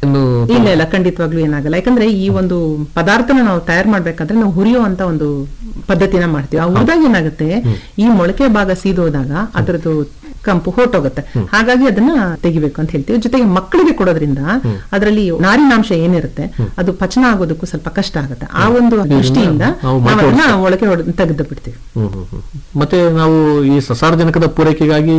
ಇನ್ನು ಇಲ್ಲ ಇಲ್ಲ ಖಂಡಿತವಾಗ್ಲೂ ಏನಾಗಲ್ಲ ಯಾಕಂದ್ರೆ ಈ ಒಂದು ಪದಾರ್ಥನ ನಾವು ತಯಾರು ಮಾಡ್ಬೇಕಾದ್ರೆ ನಾವು ಹುರಿಯುವಂತ ಒಂದು ಪದ್ಧತಿನ ಮಾಡ್ತೀವಿ ಆ ಹುರಿದಾಗ ಏನಾಗುತ್ತೆ ಈ ಮೊಳಕೆ ಭಾಗ ಸೀದೋದಾಗ ಅದರದ್ದು ಕಂಪು ಹೊರಟೋಗುತ್ತೆ ಹಾಗಾಗಿ ಅದನ್ನ ತೆಗಿಬೇಕು ಅಂತ ಹೇಳ್ತೀವಿ ಜೊತೆಗೆ ಮಕ್ಕಳಿಗೆ ಕೊಡೋದ್ರಿಂದ ಅದರಲ್ಲಿ ನಾರಿನಾಂಶ ಏನಿರುತ್ತೆ ಅದು ಪಚನ ಆಗೋದಕ್ಕೂ ಸ್ವಲ್ಪ ಕಷ್ಟ ಆಗುತ್ತೆ ಆ ಒಂದು ದೃಷ್ಟಿಯಿಂದ ನಾವು ನಾವು ಮೊಳಕೆ ಅದನ್ನ ಒಳಗೆ ತೆಗೆದು ಬಿಡ್ತೀವಿ ಹ್ಮ್, ಹ್ಮ್, ಹ್ಮ್. ಮತ್ತೆ ನಾವು ಈ ಸಸಾರಜನಕದ ಪೂರೈಕೆಗಾಗಿ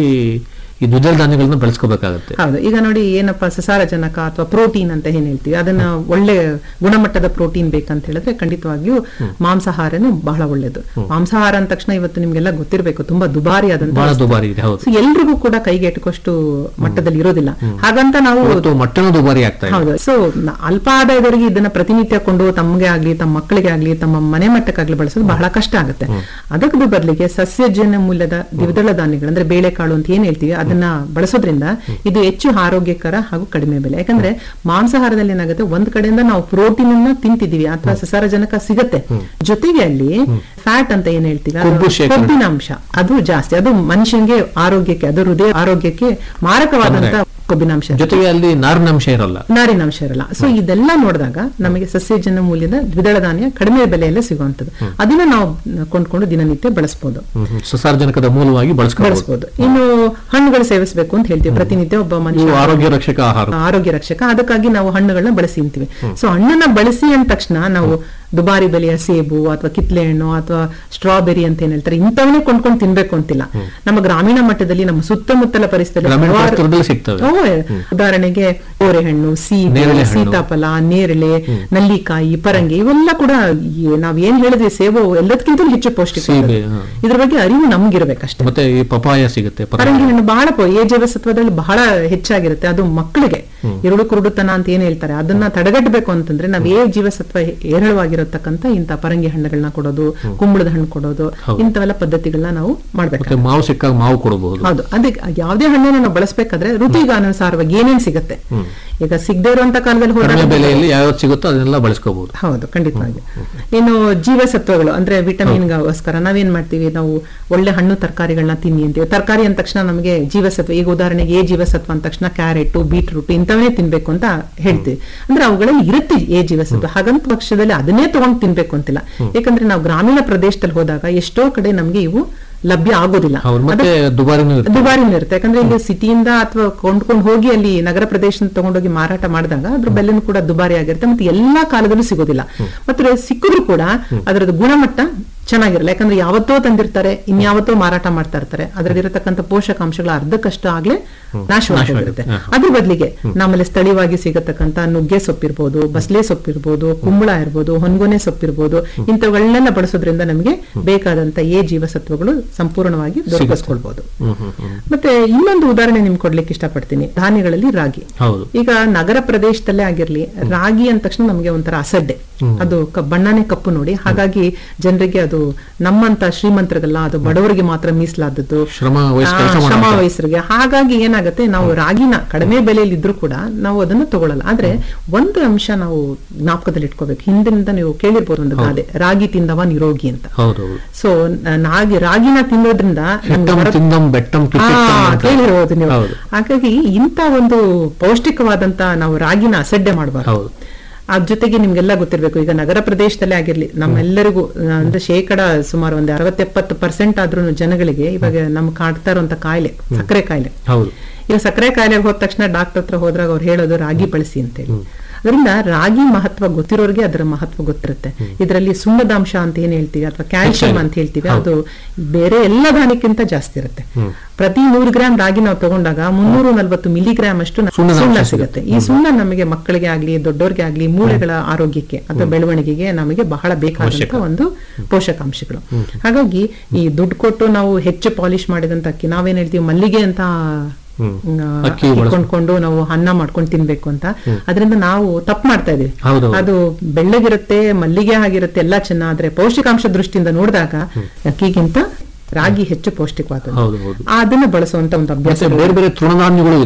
ಈ ದ್ವಿದಳ ಧಾನ್ಯಗಳನ್ನ ಬೆಳೆಸ್ಕೋಬೇಕಾಗತ್ತೆ ಹೌದು ಈಗ ನೋಡಿ ಏನಪ್ಪಾ ಸಸಾರಜನಕ ಅಥವಾ ಪ್ರೋಟೀನ್ ಅಂತ ಏನ್ ಹೇಳ್ತೀವಿ ಅದನ್ನ ಒಳ್ಳೆ ಗುಣಮಟ್ಟದ ಪ್ರೋಟೀನ್ ಬೇಕಂತ ಹೇಳಿದ್ರೆ ಖಂಡಿತವಾಗಿಯೂ ಮಾಂಸಾಹಾರನು ಬಹಳ ಒಳ್ಳೇದು ಮಾಂಸಾಹಾರ ಅಂದ ತಕ್ಷಣ ಇವತ್ತು ನಿಮ್ಗೆಲ್ಲ ಗೊತ್ತಿರಬೇಕು ತುಂಬಾ ದುಬಾರಿ ಆದಂತ ಬಹಳ ದುಬಾರಿ ಇದೆ ಹೌದು ಸೊ ಎಲ್ರಿಗೂ ಕೂಡ ಕೈಗೆ ಎಟುಕಷ್ಟು ಮಟ್ಟದಲ್ಲಿ ಇರೋದಿಲ್ಲ ಹಾಗಂತ ನಾವು ಇವತ್ತು ಮಟ್ಟನ ದುಬಾರಿ ಆಗ್ತಾ ಇದೆ ಹೌದು ಸೊ ಅಲ್ಪ ಆದಾಯದವರಿಗೆ ಇದನ್ನ ಪ್ರತಿನಿತ್ಯ ಕೊಂಡು ತಮಗೆ ಆಗ್ಲಿ ತಮ್ಮ ಮಕ್ಕಳಿಗೆ ಆಗ್ಲಿ ತಮ್ಮ ಮನೆ ಮಟ್ಟಕ್ಕಾಗ್ಲಿ ಬಳಸೋದು ಬಹಳ ಕಷ್ಟ ಆಗುತ್ತೆ ಅದಕ್ಕೆ ಬದಲಿಗೆ ಸಸ್ಯಜನ್ಯ ಮೂಲದ ದ್ವಿದಳ ಧಾನ್ಯಗಳು ಅಂದ್ರೆ ಬೇಳೆಕಾಳು ಅಂತ ಏನ್ ಹೇಳ್ತೀವಿ ಅದನ್ನ ಬಳಸೋದ್ರಿಂದ ಇದು ಹೆಚ್ಚು ಆರೋಗ್ಯಕರ ಹಾಗೂ ಕಡಿಮೆ ಬೆಲೆ ಯಾಕಂದ್ರೆ ಮಾಂಸಾಹಾರದಲ್ಲಿ ಏನಾಗುತ್ತೆ ಒಂದ್ ಕಡೆಯಿಂದ ನಾವು ಪ್ರೋಟೀನ್ ಅನ್ನ ತಿಂತಿದೀವಿ ಅಥವಾ ಸಸಾರಜನಕ ಸಿಗತ್ತೆ ಜೊತೆಗೆ ಅಲ್ಲಿ ಫ್ಯಾಟ್ ಅಂತ ಏನ್ ಹೇಳ್ತೀವಿ ಅದು ಕೊಬ್ಬು ಶೇಖರಣೆ. ಕೊಬ್ಬಿನ ಅಂಶ ಅದು ಜಾಸ್ತಿ ಅದು ಮನುಷ್ಯನ್ಗೆ ಆರೋಗ್ಯಕ್ಕೆ ಅದು ಹೃದಯ ಆರೋಗ್ಯಕ್ಕೆ ಮಾರಕವಾದಂತ ಕೊಬ್ಬಿನಾಂಶ ಇರುತ್ತೆ. ಜೊತೆಗೆ ಅಲ್ಲಿ ನಾರಿನಾಂಶ ಇರಲ್ಲ ನಾರಿನಾಂಶ ಇರಲ್ಲ ಸೊ ಇದೆಲ್ಲ ನೋಡಿದಾಗ ನಮಗೆ ಸಸ್ಯಜನ್ಯ ಮೂಲ್ಯದ ದ್ವಿದಳ ಧಾನ್ಯ ಕಡಿಮೆ ಬೆಲೆಯಲ್ಲೇ ಸಿಗುವಂತದ್ದು ಅದನ್ನ ನಾವು ಕೊಂಡ್ಕೊಂಡು ದಿನನಿತ್ಯ ಬಳಸಬಹುದು ಹ್ಮ್, ಹ್ಮ್. ಸಸಾರಜನಕದ ಮೂಲವಾಗಿ ಬಳಸ್ಕೋಬಹುದು ಬಳಸಬಹುದು ಇನ್ನು ಹಣ್ಣುಗಳು ಸೇವಿಸಬೇಕು ಅಂತ ಹೇಳ್ತೀವಿ ಪ್ರತಿನಿತ್ಯ ಒಬ್ಬ ಇವು ಮನುಷ್ಯ ಆರೋಗ್ಯ ರಕ್ಷಕ ಆಹಾರ ಆರೋಗ್ಯ ರಕ್ಷಕ ಅದಕ್ಕಾಗಿ ನಾವು ಹಣ್ಣುಗಳನ್ನ ಬಳಸಿ ಅಂತೀವಿ ಸೊ ಹಣ್ಣನ್ನ ಬಳಸಿ ಅಂದ ತಕ್ಷಣ ನಾವು ದುಬಾರಿ ಬೆಲೆಯ ಸೇಬು ಅಥವಾ ಕಿತ್ಲೆ ಹಣ್ಣು ಅಥವಾ ಸ್ಟ್ರಾಬೆರಿ ಅಂತ ಏನ್ ಹೇಳ್ತಾರೆ ಇಂಥವನ್ನೇ ಕೊಂಡ್ಕೊಂಡು ತಿನ್ಬೇಕು ಅಂತಿಲ್ಲ ನಮ್ಮ ಗ್ರಾಮೀಣ ಮಟ್ಟದಲ್ಲಿ ನಮ್ಮ ಸುತ್ತಮುತ್ತಲ ಪರಿಸರದಲ್ಲಿ ಗ್ರಾಮೀಣ ಹಲವಾರು- ಪರಿಸರದಲ್ಲಿ ಸಿಗ್ತವೆ. ಓ, ಉದಾಹರಣೆಗೆ ಓರೆಹಣ್ಣು ಸೀಬೆ ನೇರಳೆ ಹಣ್ಣು. ಸೀತಾಫಲ ನೇರಳೆ ನಲ್ಲಿಕಾಯಿ ಪರಂಗಿ ಇವೆಲ್ಲ ಕೂಡ ಈ- ನಾವ್ ಏನ್ ಹೇಳಿದ್ವಿ ಸೇಬು ಎಲ್ಲದಕ್ಕಿಂತಲೂ ಹೆಚ್ಚು ಪೌಷ್ಟಿಕ ಸೀಬೆ, ಹಾ. ಇದ್ರ ಬಗ್ಗೆ ಅರಿವು ನಮ್ಗಿರ್ಬೇಕಷ್ಟೇ ಮತ್ತೆ ಈ ಪಪಾಯ ಸಿಗುತ್ತೆ ಪಪಾಯ. ಪರಂಗಿ ಹಣ್ಣು ಬಹಳ ಪ- ಎ ಜೀವಸತ್ವದಲ್ಲಿ ಬಹಳ ಹೆಚ್ಚಾಗಿರುತ್ತೆ ಅದು ಮಕ್ಕಳಿಗೆ ಇರುಳು ಕುರುಡುತನ ಅಂತ ಏನ್ ಹೇಳ್ತಾರೆ ಅದನ್ನ ತಡೆಗಟ್ಟಬೇಕು ಅಂತಂದ್ರೆ ನಾವ್ ಏ ಜೀವಸತ್ವ ಹೆ- ಹೇರಳವಾಗಿರತಕ್ಕಂತ ಇಂತ ಪರಂಗಿ ಹಣ್ಣುಗಳನ್ನ ಕೊಡೋದು ಕುಂಬಳದ ಹಣ್ಣು ಕೊಡೋದು ಇಂಥವೆಲ್ಲ ಪದ್ಧತಿಗಳನ್ನ ನಾವು ಮಾಡ್ಬೇಕು ಮತ್ತೆ ಮಾವು ಸಿಕ್ಕಾಗ ಮಾವು ಕೊಡಬಹುದು ಹೌದು ಅದಕ್ಕೆ ಯಾವ್ದೇ ಹಣ್ಣನ್ನು ನಾವು ಬಳಸಬೇಕಾದ್ರೆ ಋತುಗಾನುಸಾರವಾಗಿ ಏನೇನ್ ಸಿಗತ್ತೆ ಈಗ ಸಿಗದೆ ಇರುವಂತ ಕಾಲದಲ್ಲಿ ಕಡಿಮೆ ಹೋದಾಗ ಬೆಲೆಯಲ್ಲಿ ಯಾವ್ಯಾವ್ದು ಸಿಗುತ್ತೋ ಅದನ್ನೆಲ್ಲ ಬಳಸ್ಕೋಬಹುದು ಹೌದು ಖಂಡಿತವಾಗಿ ಇನ್ನು ಜೀವಸತ್ವಗಳು ಅಂದ್ರೆ ವಿಟಮಿನ್ಗೋಸ್ಕರ ನಾವೇನ್ ಮಾಡ್ತೀವಿ ನಾವು ಒಳ್ಳೆ ಹಣ್ಣು ತರಕಾರಿಗಳನ್ನ ತಿನ್ನಿ ಅಂತೀವಿ ತರಕಾರಿ ಅಂದ ತಕ್ಷಣ ನಮಗೆ ಜೀವಸತ್ವ ಈಗ ಉದಾಹರಣೆಗೆ ಎ ಜೀವಸತ್ವ ಅಂದ ತಕ್ಷಣ ಕ್ಯಾರೆಟ್ ಬೀಟ್ರೂಟ್ ಇಂಥವನ್ನೇ ತಿನ್ಬೇಕು ಅಂತ ಹೇಳ್ತೀವಿ ಅಂದ್ರೆ ಅವುಗಳಲ್ಲಿ ಇರುತ್ತೆ ಎ ಜೀವಸತ್ವ ಹಾಗಂತ ಪಕ್ಷದಲ್ಲಿ ಅದನ್ನೇ ತಗೊಂಡು ತಿನ್ಬೇಕು ಅಂತಿಲ್ಲ ಯಾಕಂದ್ರೆ ನಾವು ಗ್ರಾಮೀಣ ಪ್ರದೇಶದಲ್ಲಿ ಹೋದಾಗ ಎಷ್ಟೋ ಕಡೆ ನಮ್ಗೆ ಇವು ಲಭ್ಯ ಆಗೋದಿಲ್ಲ ಹೌದು ಮತ್ತೆ ದುಬಾರಿನೂ ಇರುತ್ತೆ ದುಬಾರಿನೂ ಇರುತ್ತೆ ಯಾಕಂದ್ರೆ ಇಲ್ಲಿ ಸಿಟಿಯಿಂದ ಅಥವಾ ಕೊಂಡ್ಕೊಂಡು ಹೋಗಿ ಅಲ್ಲಿ ನಗರ ಪ್ರದೇಶ ತಗೊಂಡೋಗಿ ಮಾರಾಟ ಮಾಡಿದಾಗ ಅದ್ರ ಬೆಲೆನೂ ಕೂಡ ದುಬಾರಿ ಆಗಿರುತ್ತೆ ಮತ್ತೆ ಎಲ್ಲಾ ಕಾಲದಲ್ಲೂ ಸಿಗೋದಿಲ್ಲ ಮತ್ತೆ ಸಿಕ್ಕಿದ್ರು ಕೂಡ ಅದರದ್ದು ಗುಣಮಟ್ಟ ಚೆನ್ನಾಗಿರಲ್ಲ ಯಾಕಂದ್ರೆ ಯಾವತ್ತೋ ತಂದಿರ್ತಾರೆ ಇನ್ಯಾವತ್ತೋ ಮಾರಾಟ ಮಾಡ್ತಾ ಇರ್ತಾರೆ ಅದ್ರಲ್ಲಿರತಕ್ಕಂಥ ಪೋಷಕಾಂಶಗಳ ಅರ್ಧಕ್ಕಷ್ಟು ಆಗ್ಲೇ ನಾಶವಾಗಿರುತ್ತೆ ಅದ್ರ ಬದಲಿಗೆ ನಮ್ಮಲ್ಲಿ ಸ್ಥಳೀಯವಾಗಿ ಸಿಗತಕ್ಕಂತ ನುಗ್ಗೆ ಸೊಪ್ಪಿರ್ಬೋದು ಬಸ್ಲೆ ಸೊಪ್ಪಿರ್ಬೋದು ಕುಂಬಳ ಇರ್ಬೋದು ಹೊನ್ಗೊನೆ ಸೊಪ್ಪಿರ್ಬೋದು ಇಂಥವುಗಳನ್ನೆಲ್ಲ ಬಳಸೋದ್ರಿಂದ ನಮಗೆ ಬೇಕಾದಂತ ಎ ಜೀವಸತ್ವಗಳು ಸಂಪೂರ್ಣವಾಗಿ ದೊರಕಿಸ್ಕೊಳ್ಬಹುದು ಹ್ಮ್ ಹ್ಮ್ ಹ್ಮ್. ಮತ್ತೆ ಇನ್ನೊಂದು ಉದಾಹರಣೆ ನಿಮ್ಗೆ ಕೊಡ್ಲಿಕ್ಕೆ ಇಷ್ಟಪಡ್ತೀನಿ ಧಾನ್ಯಗಳಲ್ಲಿ ರಾಗಿ ಹೌದು ಈಗ ನಗರ ಪ್ರದೇಶದಲ್ಲೇ ಆಗಿರ್ಲಿ ರಾಗಿ ಅಂದ ತಕ್ಷಣ ನಮಗೆ ಒಂಥರ ಅಸಡ್ಡೆ ಅದು ಕ- ಬಣ್ಣನೇ ಕಪ್ಪು ನೋಡಿ ಹಾಗಾಗಿ ಜನರಿಗೆ ಅದು ನಮ್ಮಂತ ಶ್ರೀಮಂತರಿಗಲ್ಲ ಅದು ಬಡವರಿಗೆ ಮಾತ್ರ ಮೀಸಲಾದದ್ದು ಶ್ರಮ ವಹಿಸಿ ಆ, ಕೆಲಸ ಶ್ರಮ ಮಾಡೋ ವಯಸ್ಸರಿಗೆ ಹಾಗಾಗಿ ಏನಾಗುತ್ತೆ ನಾವು ರಾಗಿನ ಕಡಿಮೆ ಬೆಲೆಯಲ್ಲಿ ಇದ್ರೂ ಕೂಡ ನಾವು ಅದನ್ನ ತಗೊಳ್ಳಲ್ಲ ಆದ್ರೆ ಒಂದು ಅಂಶ ನಾವು ಜ್ಞಾಪಕದಲ್ಲಿ ಇಟ್ಕೋಬೇಕು ಹಿಂದಿನಿಂದ ನೀವು ಕೇಳಿರ್ಬೋದು ಒಂದು ಗಾದೆ ರಾಗಿ ತಿಂದವ ನಿರೋಗಿ ಅಂತ ಹೌದು ಹೌದು ಸೊ ನಾಗಿ ರಾಗಿನ ತಿನ್ನೋದ್ರಿಂದ ನಮ್ಗೆ ಹೆಟ್ಟಂ ಬರೋ- ತಿಂದಂ ಬೆಟ್ಟಂ ಆ, ಕಿತ್ತಿಟ್ಟಂ ಅಂತ. ಕೇಳಿರ್ಬೋದು ನೀವು ಹೌದು ಹಾಗಾಗಿ ಇಂತ ಒಂದು ಪೌಷ್ಟಿಕವಾದಂತ ನಾವು ರಾಗಿನ ಅಸಡ್ಡೆ ಮಾಡಬಾರ್ದು ಹೌದು ಅದ್ರ ಜೊತೆಗೆ ನಿಮ್ಗೆಲ್ಲ ಗೊತ್ತಿರ್ಬೇಕು ಈಗ ನಗರ ಪ್ರದೇಶದಲ್ಲೇ ಆಗಿರ್ಲಿ ನಮ್ಮೆಲ್ಲರಿಗೂ ಆ, ಅಂದ್ರೆ ಶೇಕಡ ಸುಮಾರು ಒಂದು ಅರವತ್ತೆಪ್ಪತ್ತು ಪರ್ಸೆಂಟ್ ಆದ್ರೂ ಜನಗಳಿಗೆ ಇವಾಗ ನಮ್ಗೆ ಕಾಡ್ತಾ ಇರುವಂತ ಕಾಯಿಲೆ ಸಕ್ಕರೆ ಕಾಯಿಲೆ ಹೌದು ಈಗ ಸಕ್ಕರೆ ಕಾಯಿಲೆಗೆ ಹೋದ ತಕ್ಷಣ ಡಾಕ್ಟರ್ ಹತ್ರ ಹೋದ್ರಾಗ ಅವ್ರು ಹೇಳೋದು ರಾಗಿ ಬಳಸಿ ಅಂತೇಳಿ ಅದರಿಂದ ರಾಗಿ ಮಹತ್ವ ಗೊತ್ತಿರೋರಿಗೆ ಅದರ ಮಹತ್ವ ಗೊತ್ತಿರುತ್ತೆ ಇದರಲ್ಲಿ ಸುಣ್ಣದಾಂಶ ಅಂತ ಏನ್ ಹೇಳ್ತೀವಿ ಅಥವಾ ಕ್ಯಾಲ್ಸಿಯಂ ಅಂತ ಹೇಳ್ತೀವಿ ಅದು ಬೇರೆ ಎಲ್ಲ ಧಾನ್ಯಕ್ಕಿಂತ ಜಾಸ್ತಿ ಇರುತ್ತೆ ಪ್ರತಿ ನೂರು ಗ್ರಾಮ್ ರಾಗಿ ನಾವು ತಗೊಂಡಾಗ ಮುನ್ನೂರ ನಲ್ವತ್ತು ಮಿಲಿಗ್ರಾಮ್ ಅಷ್ಟು ನ- ಸುಣ್ಣದ ಸುಣ್ಣ ಅಂಶ ಸಿಗುತ್ತೆ ಈ ಸುಣ್ಣ ನಮಗೆ ಮಕ್ಕಳಿಗೆ ಆಗ್ಲಿ ದೊಡ್ಡವ್ರಿಗೆ ಆಗ್ಲಿ ಮೂಳೆಗಳ ಆರೋಗ್ಯಕ್ಕೆ ಅಥವಾ ಬೆಳವಣಿಗೆಗೆ ನಮಗೆ ಬಹಳ ಬೇಕಾದಂತ ಒಂದು ಪೋಷಕಾಂಶಗಳು ಹಾಗಾಗಿ ಈ ದುಡ್ಡು ಕೊಟ್ಟು ನಾವು ಹೆಚ್ಚು ಪಾಲಿಶ್ ಮಾಡಿದಂತ ಅಕ್ಕಿ ನಾವೇನ್ ಹೇಳ್ತೀವಿ ಮಲ್ಲಿಗೆ ಅಂತ ಹ್ಮ್. ಆ, ಅಕ್ಕಿ ಅಕ್ಕಿ ಬಳಸ್- ಕೊಂಡ್ಕೊಂಡು ನಾವು ಅನ್ನ ಮಾಡ್ಕೊಂಡು ತಿನ್ಬೇಕು ಅಂತ ಅದರಿಂದ ನಾವು ತಪ್ಪು ಮಾಡ್ತಾ ಇದೀವಿ ಹೌದು, ಹೌದು. ಅದು ಬೆಳ್ಳಗಿರುತ್ತೆ ಮಲ್ಲಿಗೆ ಆಗಿರುತ್ತೆ ಎಲ್ಲ ಚೆನ್ನ ಆದ್ರೆ ಪೌಷ್ಟಿಕಾಂಶ ದೃಷ್ಟಿಯಿಂದ ನೋಡಿದಾಗ ಅಕ್ಕಿಗಿಂತ ರಾಗಿ ಹೆಚ್ಚು ಪೌಷ್ಟಿಕವಾದದ್ದು ಹೌದು ಹೌದು ಆ, ಅದನ್ನ ಬಳಸುವಂತ ಒಂದು ಅಭ್ಯಾಸ ಮತ್ತೆ ಬೇರೆ ಬೇರೆ ತೃಣಧಾನ್ಯಗಳು ಇದಾವೆ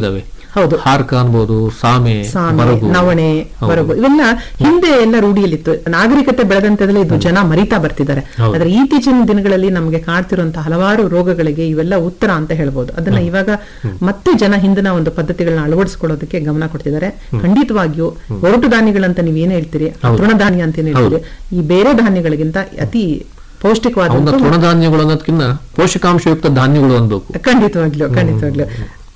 ಹೌದು. ಹಾರ್ಕ ಅನ್ಬೋದು ಸಾಮೆ ಸಾಮೆ ಬರಗು. ನವಣೆ ಹೌದು. ಬರಗು ಇವೆಲ್ಲ ಹಿಂದೆ ಎಲ್ಲ ರೂಢಿಯಲ್ಲಿತ್ತು ನಾಗರಿಕತೆ ಬೆಳೆದಂತದಲ್ಲಿ ಇದು ಜನ ಮರಿತಾ ಬರ್ತಿದ್ದಾರೆ ಹೌದು. ಆದ್ರೆ ಇತ್ತೀಚಿನ ದಿನಗಳಲ್ಲಿ ನಮಗೆ ಕಾಡ್ತಿರುವಂತಹ ಹಲವಾರು ರೋಗಗಳಿಗೆ ಇವೆಲ್ಲ ಉತ್ತರ ಅಂತ ಹೇಳ್ಬೋದು ಅದನ್ನ ಇವಾಗ ಮತ್ತೆ ಜನ ಹಿಂದಿನ ಒಂದು ಪದ್ಧತಿಗಳನ್ನ ಅಳವಡಿಸ್ಕೊಳ್ಳೋದಕ್ಕೆ ಗಮನ ಕೊಡ್ತಿದ್ದಾರೆ ಖಂಡಿತವಾಗಿಯೂ ಹೊರಟು ಧಾನ್ಯಗಳಂತ ನೀವ್ ಏನ್ ಹೇಳ್ತೀರಿ ಹೌದು. ತೃಣಧಾನ್ಯ ಅಂತ ಏನ್ ಹೇಳ್ತೀರಿ ಈ ಬೇರೆ ಧಾನ್ಯಗಳಿಗಿಂತ ಅತಿ ಅವನ್ನ ಪೌಷ್ಟಿಕವಾದ ತೃಣಧಾನ್ಯಗಳು ಅನ್ನೋದಕ್ಕಿಂತ ಪೋಷಕಾಂಶಯುಕ್ತ ಧಾನ್ಯಗಳು ಅನ್ಬೇಕು ಖಂಡಿತವಾಗ್ಲೂ ಖಂಡಿತವಾಗ್ಲೂ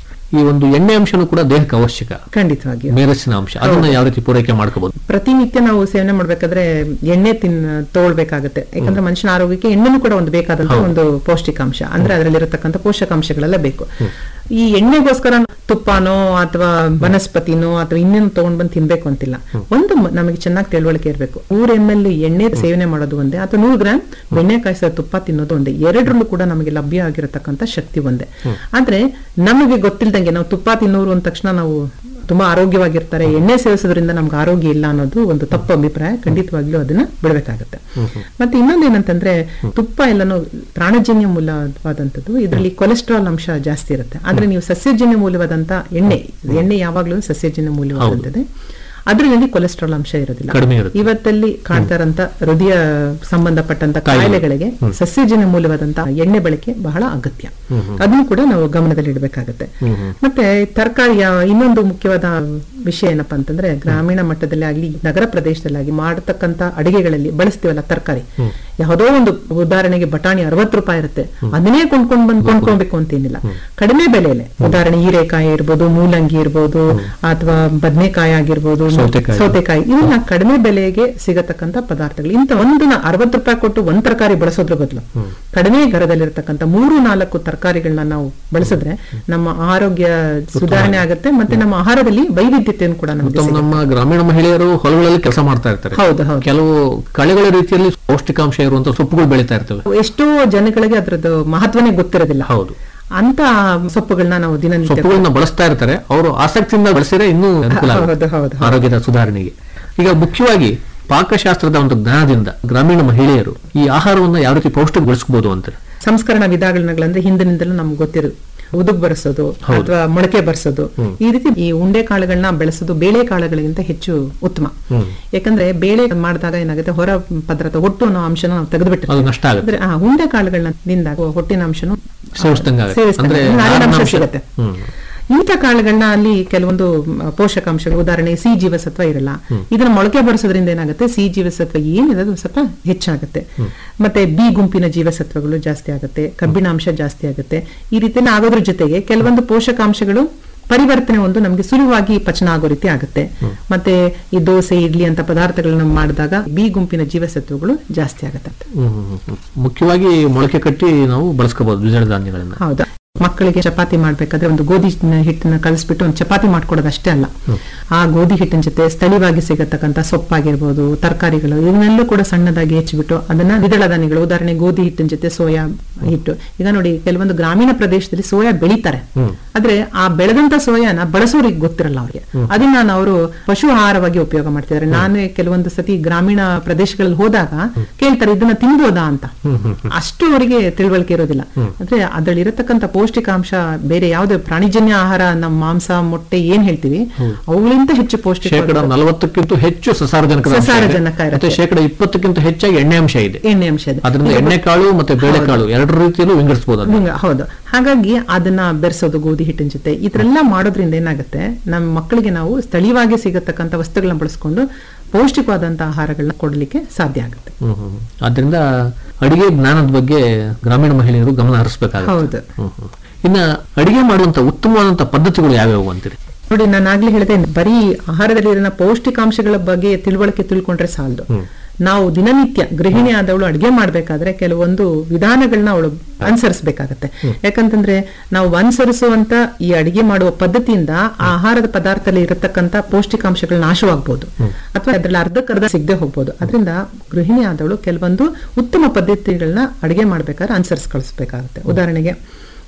ಈ ಒಂದು ಎಣ್ಣೆ ಅಂಶನೂ ಕೂಡ ದೇಹಕ್ಕೆ ಅವಶ್ಯಕ ಖಂಡಿತವಾಗಿಯೂ ಮೇರಸ್ಸಿನ ಅಂಶ ಅದನ್ನ ಯಾವ ರೀತಿ ಪೂರೈಕೆ ಮಾಡ್ಕೋಬಹುದು ಪ್ರತಿನಿತ್ಯ ನಾವು ಸೇವನೆ ಮಾಡ್ಬೇಕಾದ್ರೆ ಎಣ್ಣೆ ತಿನ್ ತಗೊಳ್ಬೇಕಾಗತ್ತೆ ಯಾಕಂದ್ರೆ ಮನುಷ್ಯನ ಆರೋಗ್ಯಕ್ಕೆ ಎಣ್ಣೆನೂ ಕೂಡ ಒಂದು ಬೇಕಾದಂತ ಒಂದು ಪೌಷ್ಟಿಕಾಂಶ ಅಂದ್ರೆ ಅದರಲ್ಲಿರತಕ್ಕಂಥ ಪೋಷಕಾಂಶಗಳೆಲ್ಲ ಬೇಕು ಈ ಎಣ್ಣೆಗೋಸ್ಕರ ತುಪ್ಪನೋ ಅಥವಾ ವನಸ್ಪತಿನೋ ಅಥವಾ ಇನ್ನೇನು ತಗೊಂಡ್ ಬಂದು ತಿನ್ಬೇಕು ಅಂತಿಲ್ಲ ಒಂದು ಮ- ನಮಗೆ ಚೆನ್ನಾಗಿ ತಿಳುವಳಿಕೆ ಇರಬೇಕು ನೂರ್ ಎಂ ಎಲ್ ಎಣ್ಣೆ ಸೇವನೆ ಮಾಡೋದು ಒಂದೇ ಅಥವಾ ನೂರು ಗ್ರಾಮ್ ಬೆಣ್ಣೆ ಕಾಯಿಸಿದ ತುಪ್ಪ ತಿನ್ನೋದು ಒಂದೇ ಎರಡರಲ್ಲೂ ಕೂಡ ನಮಗೆ ಲಭ್ಯ ಆಗಿರತಕ್ಕಂಥ ಶಕ್ತಿ ಒಂದೇ ಆದ್ರೆ ನಮಗೆ ಗೊತ್ತಿಲ್ದಂಗೆ ನಾವು ತುಪ್ಪ ತಿನ್ನೋರು ಅಂದ ತಕ್ಷಣ ನಾವು ತುಂಬಾ ಆರೋಗ್ಯವಾಗಿರ್ತಾರೆ ಎಣ್ಣೆ ಸೇವಿಸೋದ್ರಿಂದ ನಮ್ಗೆ ಆರೋಗ್ಯ ಇಲ್ಲ ಅನ್ನೋದು ಒಂದು ತಪ್ಪು ಅಭಿಪ್ರಾಯ ಖಂಡಿತವಾಗ್ಲೂ ಅದನ್ನ ಬಿಡಬೇಕಾಗತ್ತೆ ಮತ್ತೆ ಇನ್ನೊಂದು ಏನಂತಂದ್ರೆ ತುಪ್ಪ ಎಲ್ಲಾನು ಪ್ರಾಣಜನ್ಯ ಮೂಲವಾದಂಥದ್ದು ಇದರಲ್ಲಿ ಕೊಲೆಸ್ಟ್ರಾಲ್ ಅಂಶ ಜಾಸ್ತಿ ಇರುತ್ತೆ ಆದ್ರೆ ನೀವು ಸಸ್ಯಜನ್ಯ ಮೂಲವಾದಂತ ಎಣ್ಣೆ ಎಣ್ಣೆ ಯಾವಾಗ್ಲೂ ಸಸ್ಯಜನ್ಯ ಮೂಲವಾದಂಥದ್ದೇ ಅದರಲ್ಲಿ ಕೊಲೆಸ್ಟ್ರಾಲ್ ಅಂಶ ಇರೋದಿಲ್ಲ ಕಡಿಮೆ ಇರುತ್ತೆ. ಇವತ್ತಲ್ಲಿ ಕಾಣ್ತಾ ಇರೋಂತ ಹೃದಯ ಸಂಬಂಧಪಟ್ಟಂತ ಕಾಯಿಲೆಗಳಿಗೆ ಸಸ್ಯಜನ್ಯ ಮೂಲವಾದಂತ ಎಣ್ಣೆ ಬಳಕೆ ಬಹಳ ಅಗತ್ಯ ಅದನ್ನು ಕೂಡ ನಾವು ಗಮನದಲ್ಲಿ ಇಡಬೇಕಾಗತ್ತೆ ಮತ್ತೆ ತರಕಾರಿಯ ಇನ್ನೊಂದು ಮುಖ್ಯವಾದ ವಿಷಯ ಏನಪ್ಪಾ ಅಂತಂದ್ರೆ ಗ್ರಾಮೀಣ ಮಟ್ಟದಲ್ಲಿ ಆಗ್ಲಿ ನಗರ ಪ್ರದೇಶದಲ್ಲಿ ಆಗಲಿ ಮಾಡತಕ್ಕಂತ ಅಡಿಗೆಗಳಲ್ಲಿ ಬಳಸ್ತೀವಲ್ಲ ತರಕಾರಿ ಯಾವುದೋ ಒಂದು ಉದಾಹರಣೆಗೆ ಬಟಾಣಿ ಅರವತ್ತು ರೂಪಾಯಿ ಇರುತ್ತೆ ಅದನ್ನೇ ಕೊಂಡ್ಕೊಂಡ್ ಬಂದ್ ಕೊಂಡ್ಕೊಳ್ಬೇಕು ಅಂತೇನಿಲ್ಲ ಕಡಿಮೆ ಬೆಲೆಯಲ್ಲಿ ಉದಾಹರಣೆ ಹೀರೆಕಾಯಿ ಇರ್ಬೋದು ಮೂಲಂಗಿ ಇರ್ಬೋದು ಅಥವಾ ಬದನೆಕಾಯಿ ಆಗಿರ್ಬೋದು ಸೌತೆಕಾಯಿ. ಸೌತೆಕಾಯಿ ಇವೆಲ್ಲ ಕಡಿಮೆ ಬೆಲೆಗೆ ಸಿಗತಕ್ಕಂತ ಪದಾರ್ಥಗಳು ಇಂತ ಒಂದನ್ನ ಅರವತ್ತು ರೂಪಾಯಿ ಕೊಟ್ಟು ಒಂದ್ ತರಕಾರಿ ಬಳಸೋದ್ರ ಬದಲು ಕಡಿಮೆ ದರದಲ್ಲಿರ್ತಕ್ಕಂಥ ಮೂರು ನಾಲ್ಕು ತರಕಾರಿಗಳನ್ನ ನಾವು ಬಳಸಿದ್ರೆ ನಮ್ಮ ಆರೋಗ್ಯ ಸುಧಾರಣೆ ಆಗುತ್ತೆ ಮತ್ತೆ ನಮ್ಮ ಆಹಾರದಲ್ಲಿ ವೈವಿಧ್ಯತೆಯನ್ನು ಕೂಡ ನಮಗೆ ಮತ್ತು ನಮ್ಮ ಗ್ರಾಮೀಣ ಮಹಿಳೆಯರು ಹೊಲಗಳಲ್ಲಿ ಕೆಲಸ ಮಾಡ್ತಾ ಇರ್ತಾರೆ ಹೌದು, ಹೌದು. ಕೆಲವು ಕಳೆಗಳ ರೀತಿಯಲ್ಲಿ ಪೌಷ್ಟಿಕಾಂಶ ಇರುವಂತ ಸೊಪ್ಪುಗಳು ಬೆಳೀತಾ ಇರ್ತವೆ ಎಷ್ಟೋ ಜನಗಳಿಗೆ ಅದ್ರದ್ದು ಮಹತ್ವನೇ ಗೊತ್ತಿರೋದಿಲ್ಲ ಹೌದು ಅಂತ ಸೊಪ್ಪುಗಳನ್ನ ನಾವು ದಿನನಿತ್ಯ ಸೊಪ್ಪುಗಳನ್ನ ಬಳಸ್ತಾ ಇರ್ತಾರೆ ಅವರು ಆಸಕ್ತಿಯಿಂದ ಬಳಸಿದ್ರೆ ಇನ್ನೂ ಅನುಕೂಲ ಆಗುತ್ತೆ. ಹೌದು, ಹೌದು, ಹೌದು. ಆರೋಗ್ಯದ ಸುಧಾರಣೆಗೆ ಈಗ ಮುಖ್ಯವಾಗಿ ಪಾಕಶಾಸ್ತ್ರದ ಒಂದು ಜ್ಞಾನದಿಂದ ಗ್ರಾಮೀಣ ಮಹಿಳೆಯರು ಈ ಆಹಾರವನ್ನ ಯಾವ ರೀತಿ ಪೌಷ್ಟಿಕಗೊಳಿಸಬಹುದು ಅಂತ ಸಂಸ್ಕರಣ ವಿಧಾನಗಳಂದ್ರೆ ಹಿಂದಿನಿಂದಲೂ ನಮ್ಗೆ ಗೊತ್ತಿರೋದು ಉದುಗ್ ಬರ್ಸೋದು ಅಥವಾ ಮೊಳಕೆ ಬರ್ಸೋದು ಈ ರೀತಿ ಈ ಉಂಡೆ ಕಾಳುಗಳನ್ನ ಬೆಳೆಸೋದು ಬೇಳೆ ಕಾಳುಗಳಿಗಿಂತ ಹೆಚ್ಚು ಉತ್ತಮ ಯಾಕಂದ್ರೆ ಬೇಳೆ ಮಾಡಿದಾಗ ಏನಾಗುತ್ತೆ ಹೊರ ಪದಾರ್ಥ ಒಟ್ಟು ಅನ್ನೋ ಅಂಶನ ನಾವು ತೆಗೆದುಬಿಟ್ಟು ಅದು ನಷ್ಟ ಆಗುತ್ತೆ ಅಂದ್ರೆ ಆ ಉಂಡೆ ಕಾಳುಗಳನ್ನ ತಿಂದಾಗ ಹೊಟ್ಟಿನ ಅಂಶನು ಸೇವಿಸ್ದಂಗೆ ಆಗುತ್ತೆ. ಸೇವಿಸ್ದಂಗೆ ಅಂದ್ರೆ ಆಗುತ್ತೆ. ನಾರಿನ ಅಂಶ ನಾರಿನ ಅಂಶ- ಸಿಗುತ್ತೆ ಹ್ಮ್. ಇಂಥ ಕಾಳುಗಳನ್ನ ಅಲ್ಲಿ ಕೆಲವೊಂದು ಮ, ಪೋಷಕಾಂಶಗಳು ಉದಾಹರಣೆ ಸಿ ಜೀವಸತ್ವ ಇರಲ್ಲ ಇದನ್ನ ಮೊಳಕೆ ಬರಿಸೋದ್ರಿಂದ ಏನಾಗುತ್ತೆ ಸಿ ಜೀವಸತ್ವ ಏನಿದೆ ಅದು ಸ್ವಲ್ಪ ಹೆಚ್ಚಾಗುತ್ತೆ ಮತ್ತೆ ಬಿ ಗುಂಪಿನ ಜೀವಸತ್ವಗಳು ಜಾಸ್ತಿ ಆಗುತ್ತೆ ಕಬ್ಬಿಣಾಂಶ ಜಾಸ್ತಿ ಆಗುತ್ತೆ ಈ ರೀತಿ ಆಗೋದ್ರ ಜೊತೆಗೆ ಕೆಲವೊಂದು ಪೋಷಕಾಂಶಗಳು ಪರಿವರ್ತನೆ ಒಂದು ನಮಗೆ ಸುಲಭವಾಗಿ ಪಚನ ಆಗೋ ರೀತಿ ಆಗುತ್ತೆ ಮತ್ತೆ ಈ ದೋಸೆ ಇಡ್ಲಿ ಅಂತ ಪದಾರ್ಥಗಳನ್ನ ಮಾಡಿದಾಗ ಬಿ ಗುಂಪಿನ ಜೀವಸತ್ವಗಳು ಜಾಸ್ತಿ ಆಗುತ್ತೆ ಹ್ಮ್, ಹ್ಮ್, ಹ್ಮ್. ಮುಖ್ಯವಾಗಿ ಮೊಳಕೆ ಕಟ್ಟಿ ನಾವು ಬಳಸ್ಕೋಬಹುದು ದ್ವಿದಳ ಧಾನ್ಯಗಳನ್ನ ಹೌದಾ ಮಕ್ಕಳಿಗೆ ಚಪಾತಿ ಮಾಡ್ಬೇಕಾದ್ರೆ ಒಂದು ಗೋಧಿ ಹಿಟ್ಟನ್ನ ಕಲಿಸ್ಬಿಟ್ಟು ಒಂದು ಚಪಾತಿ ಮಾಡ್ಕೊಡೋದು ಅಷ್ಟೇ ಅಲ್ಲ ಆ ಗೋಧಿ ಹಿಟ್ಟಿನ ಜೊತೆ ಸ್ಥಳೀಯವಾಗಿ ಸಿಗತಕ್ಕಂತ ಸೊಪ್ಪಾಗಿರ್ಬೋದು ತರಕಾರಿಗಳು ಇವನ್ನೆಲ್ಲೂ ಕೂಡ ಸಣ್ಣದಾಗಿ ಹೆಚ್ಚಿಬಿಟ್ಟು ಅದನ್ನ ದ್ವಿದಳ ಧಾನ್ಯಗಳು ಉದಾಹರಣೆ ಗೋಧಿ ಹಿಟ್ಟಿನ ಜೊತೆ ಸೋಯಾ ಹಿಟ್ಟು ಈಗ ನೋಡಿ ಕೆಲವೊಂದು ಗ್ರಾಮೀಣ ಪ್ರದೇಶದಲ್ಲಿ ಸೋಯಾ ಬೆಳೀತಾರೆ ಆದ್ರೆ ಆ ಬೆಳೆದಂತ ಸೋಯಾನ ಬಳಸೋರಿಗೆ ಗೊತ್ತಿರಲ್ಲ ಅವ್ರಿಗೆ ಅದನ್ನ ನಾನು ಅವರು ಪಶು ಆಹಾರವಾಗಿ ಉಪಯೋಗ ಮಾಡ್ತಿದ್ದಾರೆ ನಾನೇ ಕೆಲವೊಂದು ಸತಿ ಗ್ರಾಮೀಣ ಪ್ರದೇಶಗಳಲ್ಲಿ ಹೋದಾಗ ಕೇಳ್ತಾರೆ ಇದನ್ನ ತಿನ್ಬೋದಾ ಅಂತ ಅಷ್ಟು ಅವರಿಗೆ ತಿಳುವಳಿಕೆ ಇರೋದಿಲ್ಲ ಅಂದ್ರೆ ಅದ್ರಲ್ಲಿ ಇರತಕ್ಕಂತ ಪೌಷ್ಟಿಕಾಂಶ ಬೇರೆ ಯಾವುದೇ ಪ್ರಾಣಿಜನ್ಯ ಆಹಾರ ನಮ್ಮ ಮಾಂಸ ಮೊಟ್ಟೆ ಏನ್ ಹೇಳ್ತೀವಿ ಅವುಗಳಿಂದ ಹೆಚ್ಚು ಪೌಷ್ಟಿಕ ಶೇಕಡ ನಲವತ್ತಕ್ಕಿಂತ ಹೆಚ್ಚು ಸಸಾರಜನಕ ಸಸಾರಜನಕ ಇರುತ್ತೆ. ಮತ್ತೆ ಶೇಕಡ ಇಪ್ಪತ್ತಕ್ಕಿಂತ ಹೆಚ್ಚಾಗಿ ಎಣ್ಣೆ ಅಂಶ ಇದೆ ಎಣ್ಣೆ ಅಂಶ ಇದೆ ಅದರಿಂದ ಈಗ ಎಣ್ಣೆ ಕಾಳು ಮತ್ತೆ ಬೇಳೆಕಾಳು ಎರಡರ ರೀತಿಯಲ್ಲೂ ವಿಂಗಡಿಸಬಹುದು ಅದನ್ನ ಹಿಂಗ- ಹೌದು ಹಾಗಾಗಿ ಅದನ್ನ ಬೆರೆಸೋದು ಗೋಧಿ ಹಿಟ್ಟಿನ ಜೊತೆ ಇದರೆಲ್ಲ ಮಾಡೋದ್ರಿಂದ ಏನಾಗುತ್ತೆ ನಮ್ಮ ಮಕ್ಕಳಿಗೆ ನಾವು ಸ್ಥಳೀಯವಾಗಿ ಸಿಗತಕ್ಕಂತ ವಸ್ತುಗಳನ್ನ ಬಳಸ್ಕೊಂಡು ಪೌಷ್ಟಿಕವಾದಂತ ಆಹಾರಗಳನ್ನ ಕೊಡ್ಲಿಕ್ಕೆ ಸಾಧ್ಯ ಆಗುತ್ತೆ ಹ್ಮ್, ಹ್ಮ್. ಆದ್ರಿಂದ ಅಡಿಗೆ ಜ್ಞಾನದ ಬಗ್ಗೆ ಗ್ರಾಮೀಣ ಮಹಿಳೆಯರು ಗಮನ ಹರಿಸಬೇಕಾಗುತ್ತೆ ಹೌದು ಹ್ಮ್, ಹ್ಮ್. ಇನ್ನ ಅಡಿಗೆ ಮಾಡುವಂತ ಉತ್ತಮವಾದಂತ ಪದ್ಧತಿಗಳು ಯಾವ್ಯಾವು ಅಂತೀರಿ ನೋಡಿ ನಾನು ಆಗ್ಲೇ ಹೇಳಿದೆ ಬರೀ ಆಹಾರದಲ್ಲಿ ಇರೋ ಪೌಷ್ಟಿಕಾಂಶಗಳ ಬಗ್ಗೆ ತಿಳುವಳಿಕೆ ತಿಳ್ಕೊಂಡ್ರೆ ಸಾಲದು ನಾವು ದಿನನಿತ್ಯ ಗೃಹಿಣಿ ಆದವಳು ಅಡಿಗೆ ಮಾಡ್ಬೇಕಾದ್ರೆ ಕೆಲವೊಂದು ವಿಧಾನಗಳನ್ನ ಅವಳು ಅನುಸರಿಸಬೇಕಾಗತ್ತೆ ಯಾಕಂತಂದ್ರೆ ನಾವು ಅನುಸರಿಸುವಂತ ಈ ಅಡಿಗೆ ಮಾಡುವ ಪದ್ಧತಿಯಿಂದ ಆ ಆಹಾರದ ಪದಾರ್ಥದಲ್ಲಿ ಇರತಕ್ಕಂತ ಪೌಷ್ಟಿಕಾಂಶಗಳು ನಾಶವಾಗ್ಬೋದು ಅಥವಾ ಅದ್ರಲ್ಲಿ ಅರ್ಧಕ್ಕರ್ಧ ಸಿಗದೆ ಹೋಗ್ಬೋದು ಅದರಿಂದ ಗೃಹಿಣಿ ಆದವಳು ಕೆಲವೊಂದು ಉತ್ತಮ ಪದ್ಧತಿಗಳನ್ನ ಅಡಿಗೆ ಮಾಡ್ಬೇಕಾದ್ರೆ ಅನುಸರಿಸ್ಕೊಳಿಸ್ಬೇಕಾಗುತ್ತೆ ಉದಾಹರಣೆಗೆ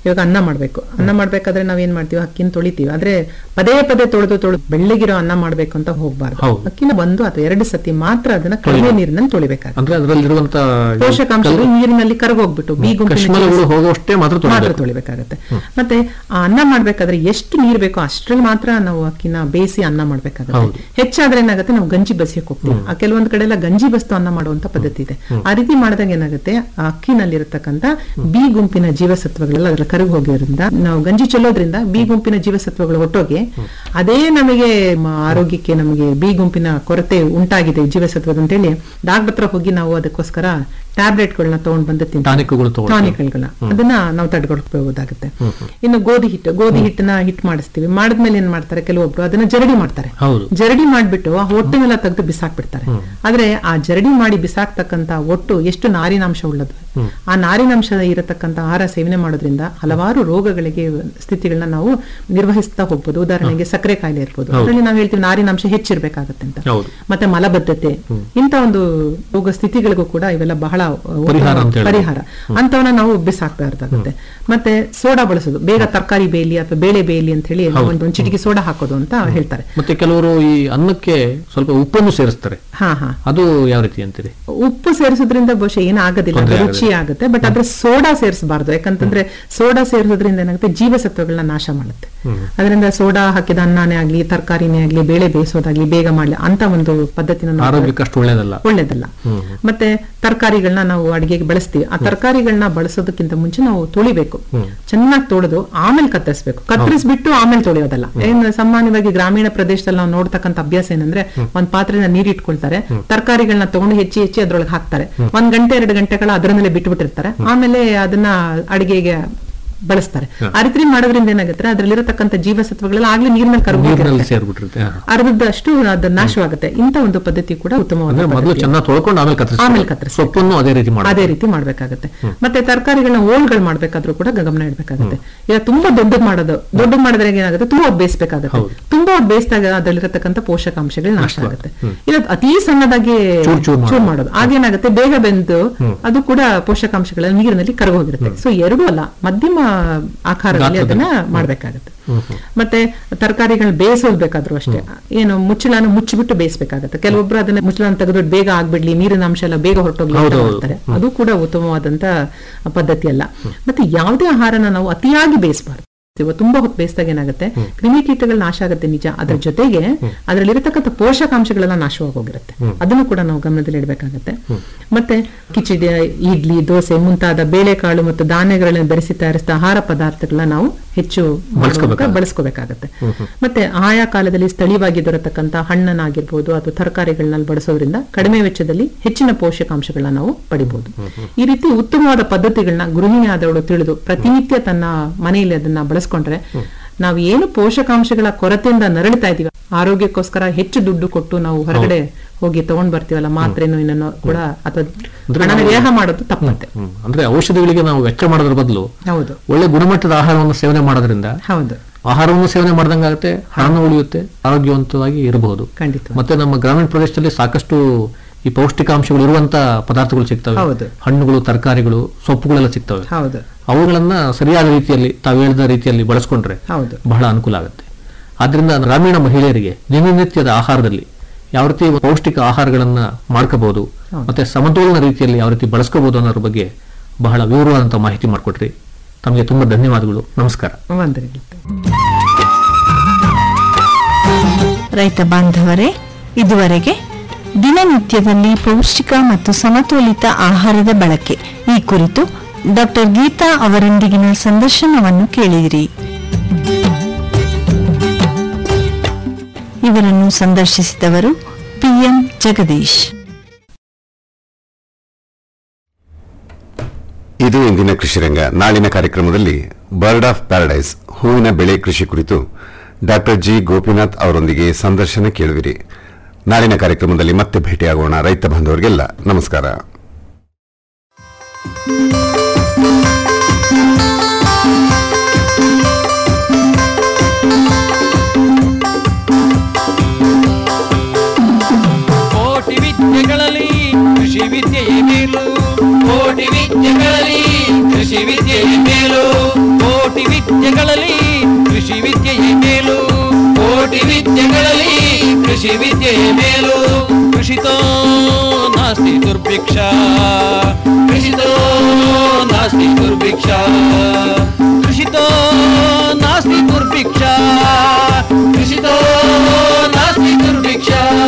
ಇವಾಗ ಅನ್ನ ಮಾಡ್ಬೇಕು ಅನ್ನ ಮಾಡ್ಬೇಕಾದ್ರೆ ನಾವೇನ್ ಮಾಡ್ತೀವಿ ಅಕ್ಕಿನ ತೊಳಿತೀವಿ ಆದ್ರೆ ಪದೇ ಪದೇ ತೊಳೆದು ತೊಳೆದು ಬೆಳ್ಳಗಿರೋ ಅನ್ನ ಮಾಡ್ಬೇಕು ಅಂತ ಹೋಗ್ಬಾರ್ದು ಹೌದು. ಅಕ್ಕಿನ ಒಂದು ಅಥವಾ ಎರಡು ಸತಿ ಮಾತ್ರ ಅದನ್ನ ಕಡಿಮೆ ನೀರಿನಲ್ಲಿ ತೊಳಿಬೇಕಾಗುತ್ತೆ ಅಂದ್ರೆ ಅದರಲ್ಲಿರುವಂತ ಪೋಷಕಾಂಶಗಳು ನೀರಿನಲ್ಲಿ ಕರಗೋಗ್ಬಿಟ್ಟು ಬಿ ಗುಂಪಿನ ಕಶ್ಮಲಗಳು ಜೀವಸ- ಹೋಗುವಷ್ಟೇ ಮಾತ್ರ ಮಾತ್ರ ತೊಳಿಬೇಕು. ತೊಳಿಬೇಕಾಗತ್ತೆ ಮತ್ತೆ ಆ ಅನ್ನ ಮಾಡ್ಬೇಕಾದ್ರೆ ಎಷ್ಟು ನೀರ್ ಬೇಕೋ ಅಷ್ಟ್ರಲ್ಲಿ ಮಾತ್ರ ನಾವು ಅಕ್ಕಿನ ಬೇಯಿಸಿ ಅನ್ನ ಮಾಡ್ಬೇಕಾಗತ್ತೆ ಹೌದು. ಹೆಚ್ಚಾದ್ರೆ ಏನಾಗುತ್ತೆ ನಾವು ಗಂಜಿ ಬಸಿಯಕ್ ಹೋಗ್ತೀವಿ ಆ ಕೆಲವೊಂದ್ ಕಡೆ ಎಲ್ಲ ಗಂಜಿ ಬಸ್ತು ಅನ್ನ ಮಾಡುವಂತ ಪದ್ಧತಿ ಇದೆ ಆ ರೀತಿ ಮಾಡಿದಾಗ ಏನಾಗುತ್ತೆ ಆ ಅಕ್ಕಿನಲ್ಲಿರತಕ್ಕಂತ ಬಿ ಗುಂಪಿನ ಜೀವಸತ್ವಗಳೆಲ್ಲ ಅದ್ರ ಕರಗಿ ಹೋಗಿರೋದ್ರಿಂದ ನಾವು ಗಂಜಿ ಚೆಲ್ಲೋದ್ರಿಂದ ಬಿ ಗುಂಪಿನ ಜೀವಸತ್ವಗಳು ಒಟ್ಟೋಗಿ ಅದೇ ನಮಗೆ ಮ- ಆರೋಗ್ಯಕ್ಕೆ ನಮಗೆ ಬಿ ಗುಂಪಿನ ಕೊರತೆ ಉಂಟಾಗಿದೆ ಜೀವಸತ್ವದ ಅಂತೇಳಿ ಡಾಕ್ಟರ್ ಹತ್ರ ಹೋಗಿ ನಾವು ಅದಕ್ಕೋಸ್ಕರ ಟ್ಯಾಬ್ಲೆಟ್ಗಳನ್ನ ತಗೊಂಡ್ ಬಂದು ತಿಂತೀವಿ ಟಾನಿಕ್ಗಳು ತಗೊಳ್ತೀವಿ. ಟಾನಿಕ್ಗಳನ್ನ ಅದನ್ನ ನಾವು ತಡ್ಕೊಳ್ಬಹುದಾಗುತ್ತೆ ಇನ್ನು ಗೋಧಿ ಹಿಟ್ಟು ಗೋಧಿ ಹಿಟ್ಟನ್ನ ಹಿಟ್ಟು ಮಾಡಿಸ್ತೀವಿ ಮಾಡಿದ್ಮೇಲೆ ಏನ್ ಮಾಡ್ತಾರೆ ಕೆಲವೊಬ್ರು ಅದನ್ನ ಜರಡಿ ಮಾಡ್ತಾರೆ ಹೌದು. ಜರಡಿ ಮಾಡ್ಬಿಟ್ಟು ಆ ಹೊಟ್ಟೆನೆಲ್ಲ ತೆಗೆದು ಬಿಸಾಕ್ಬಿಡ್ತಾರೆ ಆದ್ರೆ ಆ ಜರಡಿ ಮಾಡಿ ಬಿಸಾಕ್ತಕ್ಕಂತ ಒಟ್ಟು ಎಷ್ಟು ನಾರಿನಾಂಶ ಉಳ್ಳದು ಆ ನಾರಿನಾಂಶ ಇರತಕ್ಕಂತ ಆಹಾರ ಸೇವನೆ ಮಾಡೋದ್ರಿಂದ ಹಲವಾರು ರೋಗಗಳಿಗೆ ಸ್ಥಿತಿಗಳನ್ನ ನಾವು ನಿರ್ವಹಿಸ್ತಾ ಹೋಗ್ಬೋದು ಉದಾಹರಣೆಗೆ ಸಕ್ಕರೆ ಕಾಯಿಲೆ ಇರ್ಬೋದು ಅದರಲ್ಲಿ ನಾವು ಹೇಳ್ತೀವಿ ನಾರಿನಾಂಶ ಹೆಚ್ಚಿರ್ಬೇಕಾಗತ್ತೆ ಅಂತ ಹೌದು. ಮತ್ತೆ ಮಲಬದ್ಧತೆ ಇಂಥ ಒಂದು ರೋಗ ಸ್ಥಿತಿಗಳಿಗೂ ಕೂಡ ಇವೆಲ್ಲ ಬಹಳ ಉತ್ತಮ ಪರಿಹಾರ ಅಂತ ಹೇಳ್ಬೋದು. ಪರಿಹಾರ ಅಂತವನ್ನ ನಾವು ಬಿಸಾಕ್ಬಾರ್ದಾಗುತ್ತೆ ಮತ್ತೆ ಸೋಡಾ ಬಳಸೋದು ಬೇಗ ತರಕಾರಿ ಬೇಲಿ ಅಥವಾ ಬೇಳೆ ಬೇಲಿ ಅಂತ ಹೇಳಿ ನಾವು ಒಂದು ಒಂದು ಚಿಟಿಕೆ ಸೋಡಾ ಹಾಕೋದು ಅಂತ ಹೇಳ್ತಾರೆ ಮತ್ತೆ ಕೆಲವರು ಈ ಅನ್ನಕ್ಕೆ ಸ್ವಲ್ಪ ಉಪ್ಪನ್ನು ಸೇರಿಸ್ತಾರೆ ಹಾ ಹಾ ಅದು ಯಾವ ರೀತಿ ಅಂತೀರಿ ಉಪ್ಪು ಸೇರಿಸೋದ್ರಿಂದ ಬಹುಶಃ ಏನಾಗೋದಿಲ್ಲ ತೊಂದ್ರೆ ಅದು ರುಚಿ ಆಗುತ್ತೆ ಬಟ್ ಆದ್ರೆ ಸೋಡಾ ಸೇರಿಸಬಾರ್ದು ಯಾಕಂತಂದ್ರೆ ಸೋಡಾ ಸೇರಿಸೋದ್ರಿಂದ ಏನಾಗುತ್ತೆ ಜೀವಸತ್ವಗಳನ್ನ ನಾಶ ಮಾಡುತ್ತೆ ಅದರಿಂದ ಸೋಡಾ ಹಾಕಿದ ಅನ್ನನೇ ಆಗ್ಲಿ ತರಕಾರಿನೇ ಆಗ್ಲಿ ಬೇಳೆ ಬೇಯಿಸೋದಾಗ್ಲಿ ಬೇಗ ಮಾಡ್ಲಿ ಅಂತ ಒಂದು ಪದ್ಧತಿನ ನಾವು ಆರೋಗ್ಯಕ್ಕೆ ಅಷ್ಟು ಒಳ್ಳೇದಲ್ಲ ಒಳ್ಳೇದಲ್ಲ ಮತ್ತೆ ತರಕಾರಿಗಳನ್ನ ನಾವು ಅಡಿಗೆಗೆ ಬಳಸ್ತೀವಿ ಆ ತರಕಾರಿಗಳನ್ನ ಬಳಸೋದಕ್ಕಿಂತ ಮುಂಚೆ ನಾವು ತೊಳಿಬೇಕು ಚೆನ್ನಾಗಿ ತೊಳೆದು ಆಮೇಲೆ ಕತ್ತರಿಸ್ಬೇಕು ಕತ್ತರಿಸ್ಬಿಟ್ಟು ಆಮೇಲೆ ತೊಳೆಯೋದಲ್ಲ ಏನ್ ಸಾಮಾನ್ಯವಾಗಿ ಗ್ರಾಮೀಣ ಪ್ರದೇಶದಲ್ಲಿ ನಾವು ನೋಡ್ತಕ್ಕಂಥ ಅಭ್ಯಾಸ ಏನಂದ್ರೆ ಒಂದ್ ಪಾತ್ರೆನ ನೀರ್ ಇಟ್ಕೊಳ್ತಾರೆ ತರಕಾರಿಗಳನ್ನ ತಗೊಂಡು ಹೆಚ್ಚಿ ಹೆಚ್ಚಿ ಅದ್ರೊಳಗೆ ಹಾಕ್ತಾರೆ ಒಂದ್ ಗಂಟೆ ಎರಡು ಗಂಟೆಗಳ ಅದರ ಮೇಲೆ ಬಿಟ್ಬಿಟ್ಟಿರ್ತಾರೆ ಆಮೇಲೆ ಅದನ್ನ ಅಡಿಗೆಗೆ ಬಳಸ್ತಾರೆ ಆ ರೀತಿ ಮಾಡೋದ್ರಿಂದ ಏನಾಗುತ್ತೆ ಅದ್ರಲ್ಲಿರತಕ್ಕಂಥ ಜೀವಸತ್ವಗಳೆಲ್ಲ ಆಗ್ಲೇ ನೀರ್ನಲ್ಲಿ ನೀರಿನಲ್ಲಿ ಕರಗೋಗಿರುತ್ತೆ ಸೇರ್ಬಿಟ್ಟಿರುತ್ತೆ ಹಾ. ಅರ್ಧದಷ್ಟು ಅದು ನಾಶವಾಗುತ್ತೆ ಇಂಥ ಒಂದು ಪದ್ಧತಿ ಕೂಡ ಉತ್ತಮವಾದ ಅಂದ್ರೆ ಮೊದಲು ಪದ್ಧತಿ. ಚೆನ್ನಾಗಿ ತೊಳ್ಕೊಂಡು ಆಮೇಲೆ ಕತ್ತರಿಸಿ ಆಮೇಲೆ ಕತ್ತರಿಸ್ಬೇಕು. ಸೊಪ್ಪನ್ನು ಅದೇ ರೀತಿ ಮಾಡಿ ಅದೇ ರೀತಿ ಮಾಡ್ಬೇಕಾಗತ್ತೆ ಮತ್ತೆ ತರಕಾರಿಗಳನ್ನ ಓಲ್ಗಳು ಮಾಡ್ಬೇಕಾದ್ರೂ ಕೂಡ ಗಮನ ಇಡ್ಬೇಕಾಗತ್ತೆ ಈಗ ತುಂಬಾ ದೊಡ್ಡದ್ ಮಾಡೋದು ದೊಡ್ಡದ್ ಮಾಡಿದ್ರೆ ಏನಾಗುತ್ತೆ ತುಂಬಾ ಹೊತ್ತು ಬೇಯಿಸ್ಬೇಕಾಗತ್ತೆ ತುಂಬಾ ಹೊತ್ತು ಬೇಯಿಸಿದಾಗ ಅದರಲ್ಲಿರತಕ್ಕಂಥ ಪೋಷಕಾಂಶಗಳು ನಾಶ ಆಗುತ್ತೆ ಇಲ್ಲ ಅತಿ ಸಣ್ಣದಾಗಿ ಚೂರ್ ಚೂರ್ ಮಾಡೋದು. ಚೂರ್ ಮಾಡೋದು ಆಗೇನಾಗುತ್ತೆ ಬೇಗ ಬೆಂದು ಅದು ಕೂಡ ಪೋಷಕಾಂಶಗಳ ನೀರಿನಲ್ಲಿ ಕರಗೋಗಿರುತ್ತೆ ಸೊ ಎರಡೂ ಅಲ್ಲ ಮಧ್ಯಮ ಆಕಾರದಲ್ಲಿ ಅದನ್ನ ಮಾಡ್ಬೇಕಾಗತ್ತೆ ಮತ್ತೆ ತರಕಾರಿಗಳನ್ನ ಬೇಯಿಸೋದು ಬೇಕಾದ್ರೂ ಅಷ್ಟೇ ಏನು ಮುಚ್ಚಳನ ಮುಚ್ಚಿಬಿಟ್ಟು ಬೇಯಿಸ್ಬೇಕಾಗತ್ತೆ ಕೆಲವೊಬ್ರು ಅದನ್ನ ಮುಚ್ಚಳನ ತೆಗೆದ್ಬಿಟ್ಟು ಬೇಗ ಆಗ್ಬಿಡ್ಲಿ ನೀರಿನ ಅಂಶ ಎಲ್ಲ ಬೇಗ ಹೊರಟೋಗ್ಲಿ ಅಂತ ಹೌದು, ಹೌದು. ಮಾಡ್ತಾರೆ ಅದು ಕೂಡ ಉತ್ತಮವಾದಂತ ಪದ್ಧತಿ ಅಲ್ಲ ಮತ್ತೆ ಯಾವುದೇ ಆಹಾರನ ನಾವು ಅತಿಯಾಗಿ ಬೇಯಿಸಬಾರ್ದು ಇವತ್ತು ತುಂಬಾ ಹೊತ್ತು ಬೇಯಿಸಿದಾಗ ಏನಾಗುತ್ತೆ ಕ್ರಿಮಿಕೀಟಗಳು ನಾಶ ಆಗುತ್ತೆ ನಿಜ ಅದ್ರ ಜೊತೆಗೆ ಅದರಲ್ಲಿರತಕ್ಕಂಥ ಪೋಷಕಾಂಶಗಳೆಲ್ಲ ನಾಶವಾಗಿ ಹೋಗಿರುತ್ತೆ ಅದನ್ನು ಕೂಡ ನಾವು ಗಮನದಲ್ಲಿ ಇಡಬೇಕಾಗತ್ತೆ ಮತ್ತೆ ಕಿಚಡಿ ಇಡ್ಲಿ ದೋಸೆ ಮುಂತಾದ ಬೇಳೆಕಾಳು ಮತ್ತು ಧಾನ್ಯಗಳನ್ನು ಬೆರೆಸಿ ತಯಾರಿಸಿದ ಆಹಾರ ಪದಾರ್ಥಗಳನ್ನ ನಾವು ಹೆಚ್ಚು ಮಾಡುವಾಗ ಬಳಸ್ಕೋಬೇಕಾಗತ್ತೆ ಮತ್ತೆ ಆಯಾ ಕಾಲದಲ್ಲಿ ಸ್ಥಳೀಯವಾಗಿ ದೊರೆತಕ್ಕಂಥ ಹಣ್ಣನ್ನಾಗಿರ್ಬೋದು ಅಥವಾ ತರಕಾರಿಗಳನ್ನ ಬಳಸೋದ್ರಿಂದ ಕಡಿಮೆ ವೆಚ್ಚದಲ್ಲಿ ಹೆಚ್ಚಿನ ಪೋಷಕಾಂಶಗಳನ್ನ ನಾವು ಪಡಿಬಹುದು ಈ ರೀತಿ ಉತ್ತಮವಾದ ಪದ್ಧತಿಗಳನ್ನ ಗೃಹಿಣಿ ಆದವಳು ತಿಳಿದು ಪ್ರತಿನಿತ್ಯ ತನ್ನ ಮನೆಯಲ್ಲಿ ಅದನ್ನ ಬಳಸ್ಕೊಂಡ್ರೆ ನಾವು ಏನು ಪೋಷಕಾಂಶಗಳ ಕೊರತೆಯಿಂದ ನರಳ್ತಾ ಇದೀವಿ ಆರೋಗ್ಯಕ್ಕೋಸ್ಕರ ಹೆಚ್ಚು ದುಡ್ಡು ಕೊಟ್ಟು ನಾವು ಹೊರಗಡೆ ಹೋಗಿ ತಗೊಂಡ್ ಬರ್ತೀವಲ್ಲ ಮಾತ್ರೇನು ಇನ್ನೇನೋ ಕೂಡ ಅಥವಾ ಹಣನ ವ್ಯಯ ಮಾಡೋದು ತಪ್ಪತ್ತೆ ಹ್ಮ್. ಅಂದ್ರೆ ಔಷಧಿಗಳಿಗೆ ನಾವು ವೆಚ್ಚ ಮಾಡೋದ್ರ ಬದಲು ಹೌದು ಒಳ್ಳೆ ಗುಣಮಟ್ಟದ ಆಹಾರವನ್ನು ಸೇವನೆ ಮಾಡೋದ್ರಿಂದ ಹೌದು ಆಹಾರವನ್ನು ಸೇವನೆ ಮಾಡ್ದಂಗಾಗುತ್ತೆ ಹಣ ಉಳಿಯುತ್ತೆ ಆರೋಗ್ಯವಂತವಾಗಿ ಇರಬಹುದು ಖಂಡಿತ ಮತ್ತೆ ನಮ್ಮ ಗ್ರಾಮೀಣ ಪ್ರದೇಶದಲ್ಲಿ ಸಾಕಷ್ಟು ಈ ಪೌಷ್ಟಿಕಾಂಶಗಳು ಇರುವಂತ ಪದಾರ್ಥಗಳು ಸಿಗ್ತವೆ ಹೌದು. ಹಣ್ಣುಗಳು ತರಕಾರಿಗಳು ಸೊಪ್ಪುಗಳೆಲ್ಲ ಸಿಗ್ತವೆ ಹೌದು ಅವುಗಳನ್ನ ಸರಿಯಾದ ರೀತಿಯಲ್ಲಿ ತಾವು ಹೇಳಿದ ರೀತಿಯಲ್ಲಿ ಬಳಸ್ಕೊಂಡ್ರೆ ಹೌದು ಬಹಳ ಅನುಕೂಲ ಆಗುತ್ತೆ ಆದ್ರಿಂದ ಗ್ರಾಮೀಣ ಮಹಿಳೆಯರಿಗೆ ದಿನನಿತ್ಯದ ಆಹಾರದಲ್ಲಿ ಯಾವ ರೀತಿ ಪೌಷ್ಟಿಕ ಆಹಾರಗಳನ್ನ ಮಾಡ್ಕೋಬಹುದು ಮತ್ತೆ ಸಮತೋಲನ ರೀತಿಯಲ್ಲಿ ಯಾವ ರೀತಿ ಬಳಸ್ಕೋಬಹುದು ಅನ್ನೋದ್ರ ಬಗ್ಗೆ ಬಹಳ ವಿವರವಾದಂತಹ ಮಾಹಿತಿ ಮಾಡಿಕೊಟ್ರಿ ತಮಗೆ ತುಂಬಾ ಧನ್ಯವಾದಗಳು ನಮಸ್ಕಾರ ವಂದನೆಗಳು ರೈತ ಬಾಂಧವರೇ ಇದುವರೆಗೆ ದಿನನಿತ್ಯದಲ್ಲಿ ಪೌಷ್ಟಿಕ ಮತ್ತು ಸಮತೋಲಿತ ಆಹಾರದ ಬಳಕೆ ಈ ಕುರಿತು ಡಾಕ್ಟರ್ ಗೀತಾ ಅವರೊಂದಿಗಿನ ಸಂದರ್ಶನವನ್ನು ಕೇಳಿದಿರಿ ಇವರನ್ನು ಸಂದರ್ಶಿಸಿದವರು ಪಿಎಂ ಜಗದೀಶ್ ಇದು ಇಂದಿನ ಕೃಷಿರಂಗ ನಾಳಿನ ಕಾರ್ಯಕ್ರಮದಲ್ಲಿ ಬರ್ಡ್ ಆಫ್ ಪ್ಯಾರಡೈಸ್ ಹೂವಿನ ಬೆಳೆ ಕೃಷಿ ಕುರಿತು ಡಾಕ್ಟರ್ ಜಿ ಗೋಪಿನಾಥ್ ಅವರೊಂದಿಗೆ ಸಂದರ್ಶನ ಕೇಳುವಿರಿ ನಾಳಿನ ಕಾರ್ಯಕ್ರಮದಲ್ಲಿ ಮತ್ತೆ ಭೇಟಿಯಾಗೋಣ ರೈತ ಬಾಂಧವರಿಗೆಲ್ಲ ನಮಸ್ಕಾರ ಕೋಟಿ ವಿದ್ಯೆಗಳಲ್ಲಿ ಕೃಷಿ ವಿದ್ಯೆಯೇ ಮೇಲು ಕೋಟಿ ವಿದ್ಯೆಗಳಲ್ಲಿ ಕೃಷಿ ವಿದ್ಯೆಯೇ ಮೇಲು ಕೋಟಿ ವಿದ್ಯೆಯೇ ಮೇಲು ಕೋಟಿ ವಿದ್ಯೆಗಳಲ್ಲಿ ಕೃಷಿ ವಿದ್ಯೆಯೇ ಮೇಲು ಕೃಷಿತೋ ನಾಸ್ತಿ ದುರ್ಭಿಕ್ಷ ಕೃಷಿತೋ ನಾಸ್ತಿ ದುರ್ಭಿಕ್ಷ ಕೃಷಿತೋ ನಾಸ್ತಿ ದುರ್ಭಿಕ್ಷ ಕೃಷಿತೋ ನಾಸ್ತಿ ದುರ್ಭಿಕ್ಷ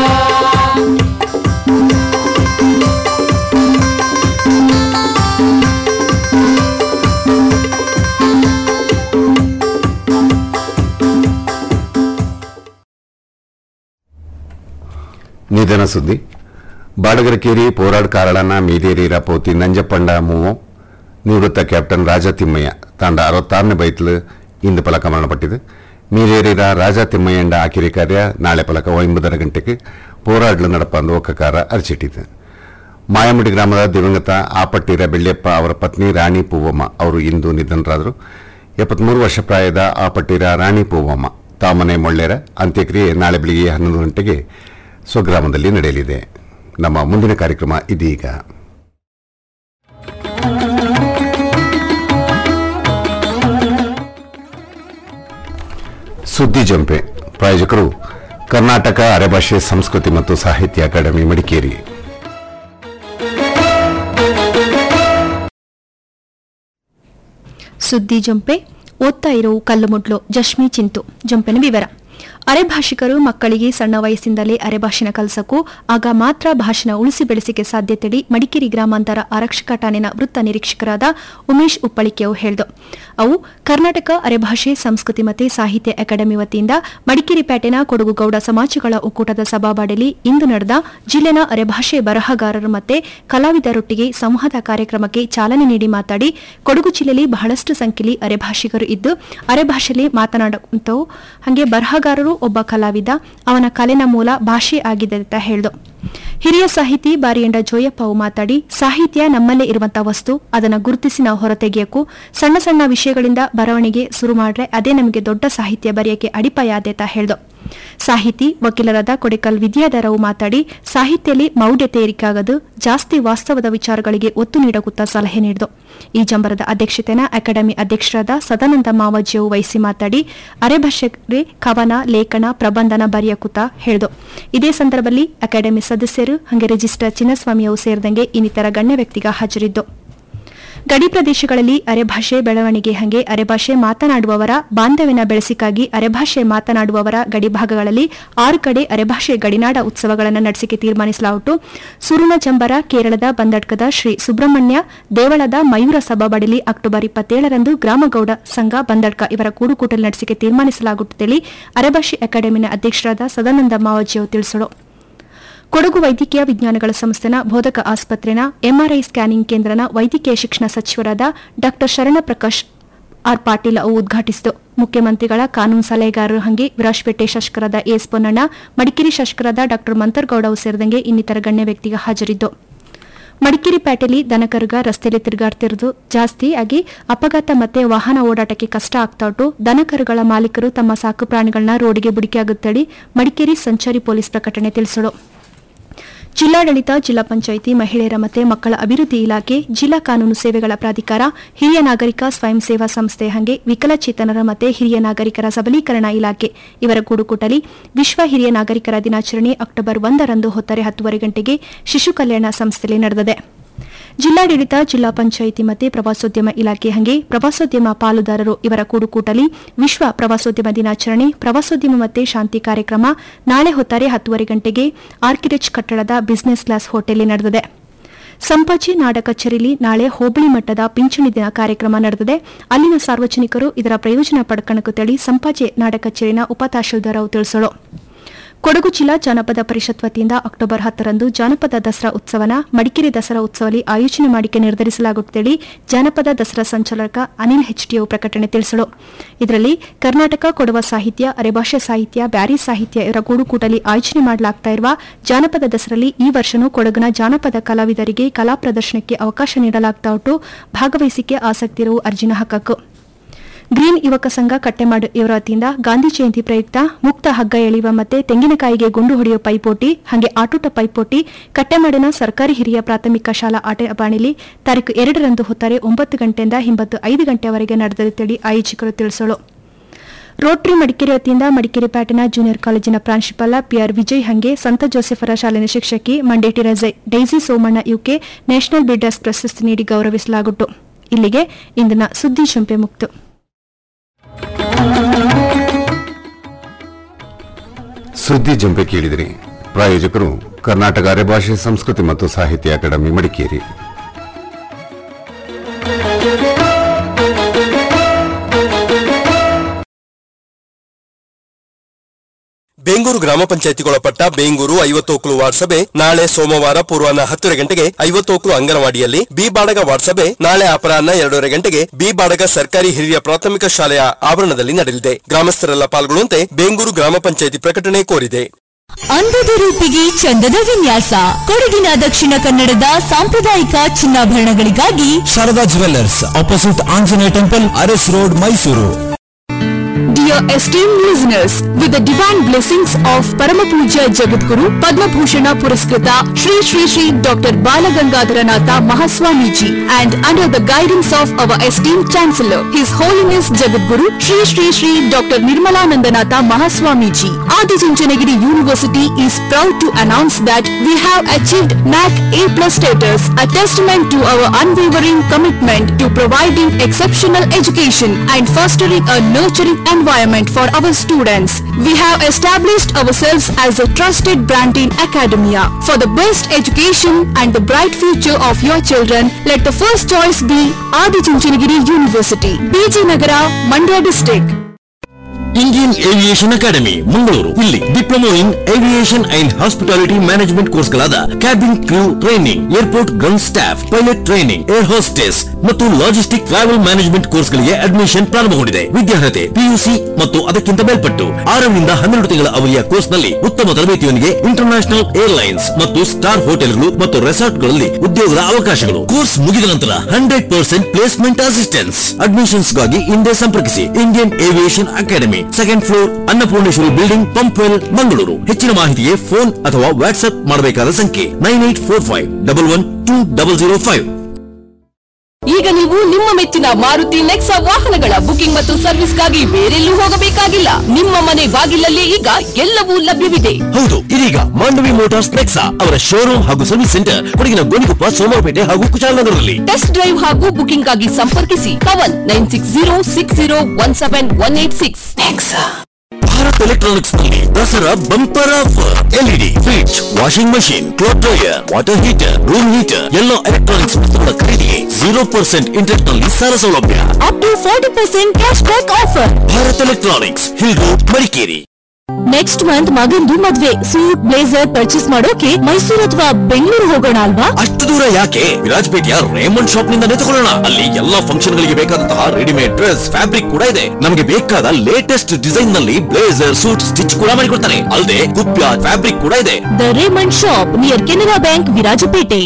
ನಿಧನ ಸುದ್ದಿ ಬಾಡಗರಕೇರಿ ಪೋರಾಡ್ ಕಾರಳನ ಮೀದೇರಿರ ಪೋತಿ ನಂಜಪ್ಪಂಡ ಮೂವೋ ನಿವೃತ್ತ ಕ್ಯಾಪ್ಟನ್ ರಾಜ ತಿಮ್ಮಯ್ಯ ತಾಂಡ ಅರವತ್ತಾರನೇ ಬೈತ್ಲು ಇಂದು ಫಲಕ ಮರಣಪಟ್ಟಿದೆ ಮೀದೇರಿರ ರಾಜ ತಿಮ್ಮಯ್ಯಂಡ ಆಕಿರಿ ಕಾರ್ಯ ನಾಳೆ ಫಲಕ ಒಂಬದರ ಗಂಟೆಗೆ ಪೋರಾಡ್ಲು ನಡಪಂದು ಒಕ್ಕಕಾರ ಅರಚಿಟ್ಟಿದೆ ಮಾಯಮಡಿ ಗ್ರಾಮದ ದಿವಂಗತ ಆಪಟ್ಟಿರ ಬೆಳ್ಳೆಪ್ಪ ಅವರ ಪತ್ನಿ ರಾಣಿ ಪೂವಮ್ಮ ಅವರು ಇಂದು ನಿಧನರಾದರು ಎಪ್ಪತ್ಮೂರು ವರ್ಷ ಪ್ರಾಯದ ಆಪಟ್ಟಿರ ರಾಣಿ ಪೂವಮ್ಮ ತಾಮನೆ ಮೊಳ್ಳೆರ ಅಂತ್ಯಕ್ರಿಯೆ ನಾಳೆ ಬೆಳಿಗ್ಗೆ ಹನ್ನೊಂದು ಗಂಟೆಗೆ ಸ್ವಗ್ರಾಮದಲ್ಲಿ ನಡೆಯಲಿದೆ ನಮ್ಮ ಮುಂದಿನ ಕಾರ್ಯಕ್ರಮ ಇದೀಗ ಸುದ್ದಿ ಜಂಪೆ ಪ್ರಾಯೋಜಕರು ಕರ್ನಾಟಕ ಅರೆಭಾಷೆ ಸಂಸ್ಕೃತಿ ಮತ್ತು ಸಾಹಿತ್ಯ ಅಕಾಡೆಮಿ ಮಡಿಕೇರಿ ಸುದ್ದಿ ಜಂಪೆ ಓದ್ತಾ ಇರೋ ಕಲ್ಲುಮುಡ್ಲು ಜಶ್ಮಿ ಚಿಂತು ಜಂಪಿನ ವಿವರ ಅರೆಭಾಷಿಕರು ಮಕ್ಕಳಿಗೆ ಸಣ್ಣ ವಯಸ್ಸಿಂದಲೇ ಅರೆಭಾಷೆನ ಕಲಿಸಕ್ಕೂ ಆಗ ಮಾತ್ರ ಭಾಷೆನ ಉಳಿಸಿ ಬೆಳೆಸಿಕೆ ಸಾಧ್ಯತೆಡಿ ಮಡಿಕೇರಿ ಗ್ರಾಮಾಂತರ ಆರಕ್ಷಕ ಠಾಣೆನ ವೃತ್ತ ನಿರೀಕ್ಷಕರಾದ ಉಮೇಶ್ ಉಪ್ಪಳಿಕೆಯು ಹೇಳಿದು ಅವು ಕರ್ನಾಟಕ ಅರೆಭಾಷೆ ಸಂಸ್ಕೃತಿ ಮತ್ತು ಸಾಹಿತ್ಯ ಅಕಾಡೆಮಿ ವತಿಯಿಂದ ಮಡಿಕೇರಿ ಪೇಟೆನ ಕೊಡಗು ಗೌಡ ಸಮಾಜಗಳ ಒಕ್ಕೂಟದ ಸಭಾಬಾಡಲಿ ಇಂದು ನಡೆದ ಜಿಲ್ಲೆನ ಅರೆಭಾಷೆ ಬರಹಗಾರರು ಮತ್ತು ಕಲಾವಿದರೊಟ್ಟಿಗೆ ಸಂವಾದ ಕಾರ್ಯಕ್ರಮಕ್ಕೆ ಚಾಲನೆ ನೀಡಿ ಮಾತಾಡಿ ಕೊಡಗು ಜಿಲ್ಲೆಯಲ್ಲಿ ಬಹಳಷ್ಟು ಸಂಖ್ಯೆಯಲ್ಲಿ ಅರೆಭಾಷಿಗರು ಇದ್ದು ಅರೆಭಾಷೆಯಲ್ಲಿ ಮಾತನಾಡುವಂತವು ಹಾಗೆ ಬರಹಗಾರರು ಒಬ್ಬ ಕಲಾವಿದ ಅವನ ಕಲೆನ ಮೂಲ ಭಾಷೆ ಆಗಿದೆ ಅಂತ ಹೇಳಿದು ಹಿರಿಯ ಸಾಹಿತಿ ಬಾರಿಯಂಡ ಜೋಯಪ್ಪ ಅವು ಮಾತಾಡಿ ಸಾಹಿತ್ಯ ನಮ್ಮಲ್ಲೇ ಇರುವಂತಹ ವಸ್ತು ಅದನ್ನು ಗುರುತಿಸಿ ನಾವು ಹೊರತೆಗೆಯಕ್ಕೂ ಸಣ್ಣ ಸಣ್ಣ ವಿಷಯಗಳಿಂದ ಬರವಣಿಗೆ ಶುರು ಮಾಡ್ರೆ ಅದೇ ನಮಗೆ ದೊಡ್ಡ ಸಾಹಿತ್ಯ ಬರೆಯಕ್ಕೆ ಅಡಿಪಾಯ ಆದೆ ಅಂತ ಹೇಳ್ದು ಸಾಹಿತಿ ವಕೀಲರಾದ ಕೊಡೆಕಲ್ ವಿದ್ಯಾಧರವು ಮಾತಾಡಿ ಸಾಹಿತ್ಯದಲ್ಲಿ ಮೌಢ್ಯತೆ ಏರಿಕೆಯಾಗದು ಜಾಸ್ತಿ ವಾಸ್ತವದ ವಿಚಾರಗಳಿಗೆ ಒತ್ತು ನೀಡಕುತ್ತಾ ಸಲಹೆ ನೀಡಿದು ಈ ಜಂಬರದ ಅಧ್ಯಕ್ಷತೆನ ಅಕಾಡೆಮಿ ಅಧ್ಯಕ್ಷರಾದ ಸದಾನಂದ ಮಾವಜಿಯವು ವಹಿಸಿ ಮಾತಾಡಿ ಅರೆಭಾಷೆಗೆ ಕವನ ಲೇಖನ ಪ್ರಬಂಧನ ಬರೆಯಕುತ್ತಾ ಹೇಳಿದು ಇದೇ ಸಂದರ್ಭದಲ್ಲಿ ಅಕಾಡೆಮಿ ಸದಸ್ಯರು ಹಾಗೆ ರಿಜಿಸ್ಟರ್ ಚಿನ್ನಸ್ವಾಮಿಯವು ಸೇರಿದಂಗೆ ಇನ್ನಿತರ ಗಣ್ಯ ವ್ಯಕ್ತಿಗ ಹಾಜರಿದ್ದು ಗಡಿ ಪ್ರದೇಶಗಳಲ್ಲಿ ಅರೆಭಾಷೆ ಬೆಳವಣಿಗೆ ಹಂಗೆ ಅರೆಭಾಷೆ ಮಾತನಾಡುವವರ ಬಾಂಧವ್ಯನ ಬೆಳೆಸಿಕಾಗಿ ಅರೆಭಾಷೆ ಮಾತನಾಡುವವರ ಗಡಿ ಭಾಗಗಳಲ್ಲಿ ಆರು ಕಡೆ ಅರೆಭಾಷೆ ಗಡಿನಾಡ ಉತ್ಸವಗಳನ್ನು ನಡೆಸಿಕೆ ತೀರ್ಮಾನಿಸಲಾಯಿತು ಸುರುನ ಜಂಬರ ಕೇರಳದ ಬಂದಡ್ಕದ ಶ್ರೀ ಸುಬ್ರಹ್ಮಣ್ಯ ದೇವಳದ ಮಯೂರ ಸಭಾಬಡಲಿ ಅಕ್ಟೋಬರ್ ಇಪ್ಪತ್ತೇಳರಂದು ಗ್ರಾಮಗೌಡ ಸಂಘ ಬಂದಡ್ಕ ಇವರ ಕೂಡುಕೂಟಲ್ ನಡೆಸಿಕೆ ತೀರ್ಮಾನಿಸಲಾಗುತ್ತದೆ ಅರೆಭಾಷೆ ಅಕಾಡೆಮಿನ ಅಧ್ಯಕ್ಷರಾದ ಸದಾನಂದ ಮಾವಜಿಯವರು ತಿಳಿಸಲು ಕೊಡಗು ವೈದ್ಯಕೀಯ ವಿಜ್ಞಾನಗಳ ಸಂಸ್ಥೆನ ಬೋಧಕ ಆಸ್ಪತ್ರೆನ ಎಂಆರ್ಐ ಸ್ಕ್ಯಾನಿಂಗ್ ಕೇಂದ್ರನ ವೈದ್ಯಕೀಯ ಶಿಕ್ಷಣ ಸಚಿವರಾದ ಡಾ ಶರಣಪ್ರಕಾಶ್ ಆರ್ ಪಾಟೀಲ್ ಅವು ಉದ್ಘಾಟಿಸಿತು ಮುಖ್ಯಮಂತ್ರಿಗಳ ಕಾನೂನು ಸಲಹೆಗಾರರು ಹಂಗೆ ವಿರಾಜ್ಪೇಟೆ ಶಾಸಕರಾದ ಎಸ್ ಪೊನ್ನಣ್ಣ ಮಡಿಕೇರಿ ಶಾಸಕರಾದ ಡಾ ಮಂತರ್ಗೌಡ ಅವು ಸೇರಿದಂಗೆ ಇನ್ನಿತರ ಗಣ್ಯ ವ್ಯಕ್ತಿಗ ಹಾಜರಿದ್ದು ಮಡಿಕೇರಿ ಪೇಟೆಯಲ್ಲಿ ದನಕರುಗ ರಸ್ತೆಯಲ್ಲಿ ತಿರುಗಾಡ್ತಿರೋದು ಜಾಸ್ತಿ ಆಗಿ ಅಪಘಾತ ಮತ್ತೆ ವಾಹನ ಓಡಾಟಕ್ಕೆ ಕಷ್ಟ ಆಗ್ತಾ ಉಂಟು ದನಕರುಗಳ ಮಾಲೀಕರು ತಮ್ಮ ಸಾಕು ಪ್ರಾಣಿಗಳನ್ನ ರೋಡಿಗೆ ಬುಡಿಕೆಯಾಗುತ್ತೇಳಿ ಮಡಿಕೇರಿ ಸಂಚಾರಿ ಪೊಲೀಸ್ ಪ್ರಕಟಣೆ ತಿಳಿಸಲು ಜಿಲ್ಲಾಡಳಿತ ಜಿಲ್ಲಾ ಪಂಚಾಯಿತಿ ಮಹಿಳೆಯರ ಮತ್ತು ಮಕ್ಕಳ ಅಭಿವೃದ್ಧಿ ಇಲಾಖೆ ಜಿಲ್ಲಾ ಕಾನೂನು ಸೇವೆಗಳ ಪ್ರಾಧಿಕಾರ ಹಿರಿಯ ನಾಗರಿಕ ಸ್ವಯಂ ಸೇವಾ ಸಂಸ್ಥೆ ಹಂಗೆ ವಿಕಲಚೇತನರ ಮತ್ತು ಹಿರಿಯ ನಾಗರಿಕರ ಸಬಲೀಕರಣ ಇಲಾಖೆ ಇವರ ಗೂಡುಕೂಟಲಿ ವಿಶ್ವ ಹಿರಿಯ ನಾಗರಿಕರ ದಿನಾಚರಣೆ ಅಕ್ಟೋಬರ್ ಒಂದರಂದು ಹೊತ್ತರೆ ಹತ್ತುವರೆ ಗಂಟೆಗೆ ಶಿಶು ಕಲ್ಯಾಣ ಸಂಸ್ಥೆಯಲ್ಲಿ ನಡೆದಿದೆ ಜಿಲ್ಲಾಡಳಿತ ಜಿಲ್ಲಾ ಪಂಚಾಯಿತಿ ಮತ್ತು ಪ್ರವಾಸೋದ್ಯಮ ಇಲಾಖೆ ಹಂಗೆ ಪ್ರವಾಸೋದ್ಯಮ ಪಾಲುದಾರರು ಇವರ ಕೂಡುಕೂಟಲಿ ವಿಶ್ವ ಪ್ರವಾಸೋದ್ಯಮ ದಿನಾಚರಣೆ ಪ್ರವಾಸೋದ್ಯಮ ಮತ್ತು ಶಾಂತಿ ಕಾರ್ಯಕ್ರಮ ನಾಳೆ ಹೊತ್ತಾರೆ ಹತ್ತುವರೆ ಗಂಟೆಗೆ ಆರ್ಕಿಟೆಕ್ಟ್ ಕಟ್ಟಡದ ಬಿಸಿನೆಸ್ ಕ್ಲಾಸ್ ಹೋಟೆಲ್ ನಡೆದಿದೆ ಸಂಪಾಜಿ ನಾಡ ಕಚೇರಿಯಲ್ಲಿ ನಾಳೆ ಹೋಬಳಿ ಮಟ್ಟದ ಪಿಂಚಣಿ ದಿನ ಕಾರ್ಯಕ್ರಮ ನಡೆದಿದೆ ಅಲ್ಲಿನ ಸಾರ್ವಜನಿಕರು ಇದರ ಪ್ರಯೋಜನ ಪಡ್ಕಣಕ್ಕೆ ತೆಳಿ ಸಂಪಾಜಿ ನಾಡ ಕಚೇರಿನ ಉಪ ತಹಶೀಲ್ದಾರ್ ತಿಳಿಸಲು ಕೊಡಗು ಜಿಲ್ಲಾ ಜಾನಪದ ಪರಿಷತ್ ವತಿಯಿಂದ ಅಕ್ಟೋಬರ್ ಹತ್ತರಂದು ಜಾನಪದ ದಸರಾ ಉತ್ಸವನ ಮಡಿಕೇರಿ ದಸರಾ ಉತ್ಸವದಲ್ಲಿ ಆಯೋಜನೆ ಮಾಡಿಕೆ ನಿರ್ಧರಿಸಲಾಗುತ್ತದೆ ಜಾನಪದ ದಸರಾ ಸಂಚಾಲಕ ಅನಿಲ್ ಹೆಚ್ಟಿಒ ಪ್ರಕಟಣೆ ತಿಳಿಸಲು ಇದರಲ್ಲಿ ಕರ್ನಾಟಕ ಕೊಡವ ಸಾಹಿತ್ಯ ಅರೆಭಾಷೆ ಸಾಹಿತ್ಯ ಬ್ಯಾರಿ ಸಾಹಿತ್ಯ ಇವರ ಗೂಡುಕೂಟಲಿ ಆಯೋಜನೆ ಮಾಡಲಾಗ್ತಾ ಇರುವ ಜಾನಪದ ದಸರಲ್ಲಿ ಈ ವರ್ಷನೂ ಕೊಡಗಿನ ಜಾನಪದ ಕಲಾವಿದರಿಗೆ ಕಲಾ ಪ್ರದರ್ಶನಕ್ಕೆ ಅವಕಾಶ ನೀಡಲಾಗ್ತಾ ಉಂಟು ಭಾಗವಹಿಸಿಕೆ ಆಸಕ್ತಿ ಇರುವ ಅರ್ಜಿನ ಹಕ್ಕಕ್ಕು ಗ್ರೀನ್ ಯುವಕ ಸಂಘ ಕಟ್ಟೆಮಾಡು ಇವರ ವತಿಯಿಂದ ಗಾಂಧಿ ಜಯಂತಿ ಪ್ರಯುಕ್ತ ಮುಕ್ತ ಹಗ್ಗ ಎಳೆಯುವ ಮತ್ತೆ ತೆಂಗಿನಕಾಯಿಗೆ ಗುಂಡು ಹೊಡೆಯುವ ಪೈಪೋಟಿ ಹಾಗೆ ಆಟೋಟ ಪೈಪೋಟಿ ಕಟ್ಟೆಮಾಡಿನ ಸರ್ಕಾರಿ ಹಿರಿಯ ಪ್ರಾಥಮಿಕ ಶಾಲಾ ಆಟಬಾಣಿಲಿ ತಾರೀಕು ಎರಡರಂದು ಹೊತ್ತಾರೆ ಒಂಬತ್ತು ಗಂಟೆಯಿಂದ ಹಿಂಬತ್ತು ಐದು ಗಂಟೆವರೆಗೆ ನಡೆದಿರುತ್ತೇಳಿ ಆಯೋಜಕರು ತಿಳಿಸಲು ರೋಟರಿ ಮಡಿಕೇರಿ ವತಿಯಿಂದ ಮಡಿಕೇರಿ ಪ್ಯಾಟನ ಜೂನಿಯರ್ ಕಾಲೇಜಿನ ಪ್ರಾಂಶುಪಾಲ ಪಿಆರ್ ವಿಜಯ್ ಹಂಗೆ ಸಂತ ಜೋಸೆಫರ ಶಾಲೆಯ ಶಿಕ್ಷಕಿ ಮಂಡೇಟಿ ರಜೆ Daisy Somanna UK national builders ಪ್ರಶಸ್ತಿ ನೀಡಿ ಗೌರವಿಸಲಾಗುಟ್ಟು ಇಲ್ಲಿಗೆ ಇಂದಿನ ಸುದ್ದಿ ಶುಂಪೆ ಮುಕ್ತು ಸುದ್ದಿ ಜಂಪೆ ಕೇಳಿದಿರಿ ಪ್ರಾಯೋಜಕರು ಕರ್ನಾಟಕ ಅರೆಭಾಷೆ ಸಂಸ್ಕೃತಿ ಮತ್ತು ಸಾಹಿತ್ಯ ಅಕಾಡೆಮಿ ಮಡಿಕೇರಿ ಬೇಂಗೂರು ಗ್ರಾಮ ಪಂಚಾಯತಿಗೊಳಪಟ್ಟ ಬೇಂಗೂರು ಐವತ್ತೋಕ್ಲು ವಾರ್ಡ್ ಸಭೆ ನಾಳೆ ಸೋಮವಾರ ಪೂರ್ವಾಹ್ನ ಹತ್ತುವರೆ ಗಂಟೆಗೆ ಐವತ್ತೋಕ್ಲು ಅಂಗನವಾಡಿಯಲ್ಲಿ ಬಿ ಬಾಡಗ ವಾರ್ಡ್ ಸಭೆ ನಾಳೆ ಅಪರಾಹ್ನ ಎರಡೂವರೆ ಗಂಟೆಗೆ ಬಿ ಬಾಡಗ ಸರ್ಕಾರಿ ಹಿರಿಯ ಪ್ರಾಥಮಿಕ ಶಾಲೆಯ ಆವರಣದಲ್ಲಿ ನಡೆಯಲಿದೆ ಗ್ರಾಮಸ್ಥರೆಲ್ಲ ಪಾಲ್ಗೊಳ್ಳುವಂತೆ ಬೇಂಗೂರು ಗ್ರಾಮ ಪಂಚಾಯತಿ ಪ್ರಕಟಣೆ ಕೋರಿದೆ ಅಂದದ ರೂಪಿಗೆ ಚಂದದ ವಿನ್ಯಾಸ ಕೊಡಗಿನ ದಕ್ಷಿಣ ಕನ್ನಡದ ಸಾಂಪ್ರದಾಯಿಕ ಚಿನ್ನಾಭರಣಗಳಿಗಾಗಿ Sharada jewellers opposite Anjaneya temple Aras road Mysuru Dear esteemed listeners, with the divine blessings of Paramapuja Jagadguru, Padma Bhushana Puraskrita Sri Sri Sri Dr. Balagangadharanatha Mahaswamiji and under the guidance of our esteemed Chancellor, His Holiness Jagadguru Sri Sri Sri Dr. Nirmalanandanatha Mahaswamiji, Adi Chanchanagiri University is proud to announce that we have achieved NAC A plus status, a testament to our unwavering commitment to providing exceptional education and fostering a nurturing environment for our students. We have established ourselves as a trusted brand in academia. For the best education and the bright future of your children, let the first choice be Adi Chanchanagiri University, BG Nagara, Mandya district. Indian aviation academy Mangaluru ಇಲ್ಲಿ diploma in aviation and hospitality management ಕೋರ್ಸ್ಗಳಾದ cabin crew training airport ground staff pilot training air hostess ಮತ್ತು logistic travel management ಕೋರ್ಸ್ಗಳಿಗೆ admission ಪ್ರಾರಂಭಗೊಂಡಿದೆ ವಿದ್ಯಾರ್ಹತೆ PUC ಮತ್ತು ಅದಕ್ಕಿಂತ ಮೇಲ್ಪಟ್ಟು ಆರರಿಂದ ಹನ್ನೆರಡು ತಿಂಗಳ ಅವಧಿಯ ಕೋರ್ಸ್ನಲ್ಲಿ ಉತ್ತಮ ತರಬೇತಿಯೊಂದಿಗೆ ಇಂಟರ್ನ್ಯಾಷನಲ್ ಏರ್ಲೈನ್ಸ್ ಮತ್ತು ಸ್ಟಾರ್ ಹೋಟೆಲ್ಗಳು ಮತ್ತು ರೆಸಾರ್ಟ್ಗಳಲ್ಲಿ ಉದ್ಯೋಗದ ಅವಕಾಶಗಳು ಕೋರ್ಸ್ ಮುಗಿದ ನಂತರ ಹಂಡ್ರೆಡ್ ಪರ್ಸೆಂಟ್ ಪ್ಲೇಸ್ಮೆಂಟ್ ಅಸಿಸ್ಟೆನ್ಸ್ ಅಡ್ಮಿಷನ್ಸ್ಗಾಗಿ ಹಿಂದೆ ಸಂಪರ್ಕಿಸಿ Indian aviation academy second floor Annapoorneshwari building Pumpwell Mangaluru ಹೆಚ್ಚಿನ ಮಾಹಿತಿಗೆ ಫೋನ್ ಅಥವಾ ವಾಟ್ಸ್ಆಪ್ ಮಾಡಬೇಕಾದ ಸಂಖ್ಯೆ nine eight four five double one two double zero five ಈಗ ನೀವು ನಿಮ್ಮ ಮೆಚ್ಚಿನ ಮಾರುತಿ ನೆಕ್ಸಾ ವಾಹನಗಳ ಬುಕಿಂಗ್ ಮತ್ತು ಸರ್ವಿಸ್ಗಾಗಿ ಬೇರೆಲ್ಲೂ ಹೋಗಬೇಕಾಗಿಲ್ಲ ನಿಮ್ಮ ಮನೆ ಬಾಗಿಲಲ್ಲಿ ಈಗ ಎಲ್ಲವೂ ಲಭ್ಯವಿದೆ ಹೌದು ಇದೀಗ ಮಾಂಡವಿ ಮೋಟಾರ್ಸ್ ನೆಕ್ಸಾ ಅವರ ಶೋರೂಮ್ ಹಾಗೂ ಸರ್ವಿಸ್ ಸೆಂಟರ್ ಕೊಡಗಿನ ಗೋಣಿಕೊಪ್ಪ ಸೋಮವಾರಪೇಟೆ ಹಾಗೂ ಕುಶಾಲನಗರದಲ್ಲಿ ಟೆಸ್ಟ್ ಡ್ರೈವ್ ಹಾಗೂ ಬುಕಿಂಗ್ ಗಾಗಿ ಸಂಪರ್ಕಿಸಿ Pavan nine six zero six zero one seven one eight six Bharat electronics ನಲ್ಲಿ Dasara bumper offer LED fridge washing machine cloth dryer water heater room heater ಎಲ್ಲ ಎಲೆಕ್ಟ್ರಾನಿಕ್ಸ್ ವಸ್ತುಗಳ ಖರೀದಿಗೆ ಜೀರೋ ಪರ್ಸೆಂಟ್ ಇಂಟ್ರೆಸ್ಟ್ ನಲ್ಲಿ ಸಾಲ ಸೌಲಭ್ಯ up to forty percent cash back offer Bharat electronics hill road Madikeri next month ಮಗಂದು ಮದ್ವೆ suit blazer purchase ಮಾಡೋಕೆ ಮೈಸೂರು ಅಥವಾ ಬೆಂಗಳೂರು ಹೋಗೋಣ ಅಲ್ವಾ ಅಷ್ಟು ದೂರ ಯಾಕೆ ವಿರಾಜಪೇಟೆಯ ರೇಮಂಡ್ ಶಾಪ್ ನಿಂದ ತಗೊಳ್ಳೋಣ ಅಲ್ಲಿ ಎಲ್ಲಾ ಫಂಕ್ಷನ್ ಗಳಿಗೆ ಬೇಕಾದಂತಹ ರೆಡಿಮೇಡ್ ಡ್ರೆಸ್ ಫ್ಯಾಬ್ರಿಕ್ ಕೂಡ ಇದೆ ನಮಗೆ ಬೇಕಾದ ಲೇಟೆಸ್ಟ್ ಡಿಸೈನ್ ನಲ್ಲಿ ಬ್ಲೇಸರ್ ಸೂಟ್ ಸ್ಟಿಚ್ ಕೂಡ ಮಾಡಿಕೊಡ್ತಾರೆ ಅಲ್ಲದೆ ಕುಪ್ಯ ಫ್ಯಾಬ್ರಿಕ್ ಕೂಡ ಇದೆ the Raymond shop near Canara bank Virajpet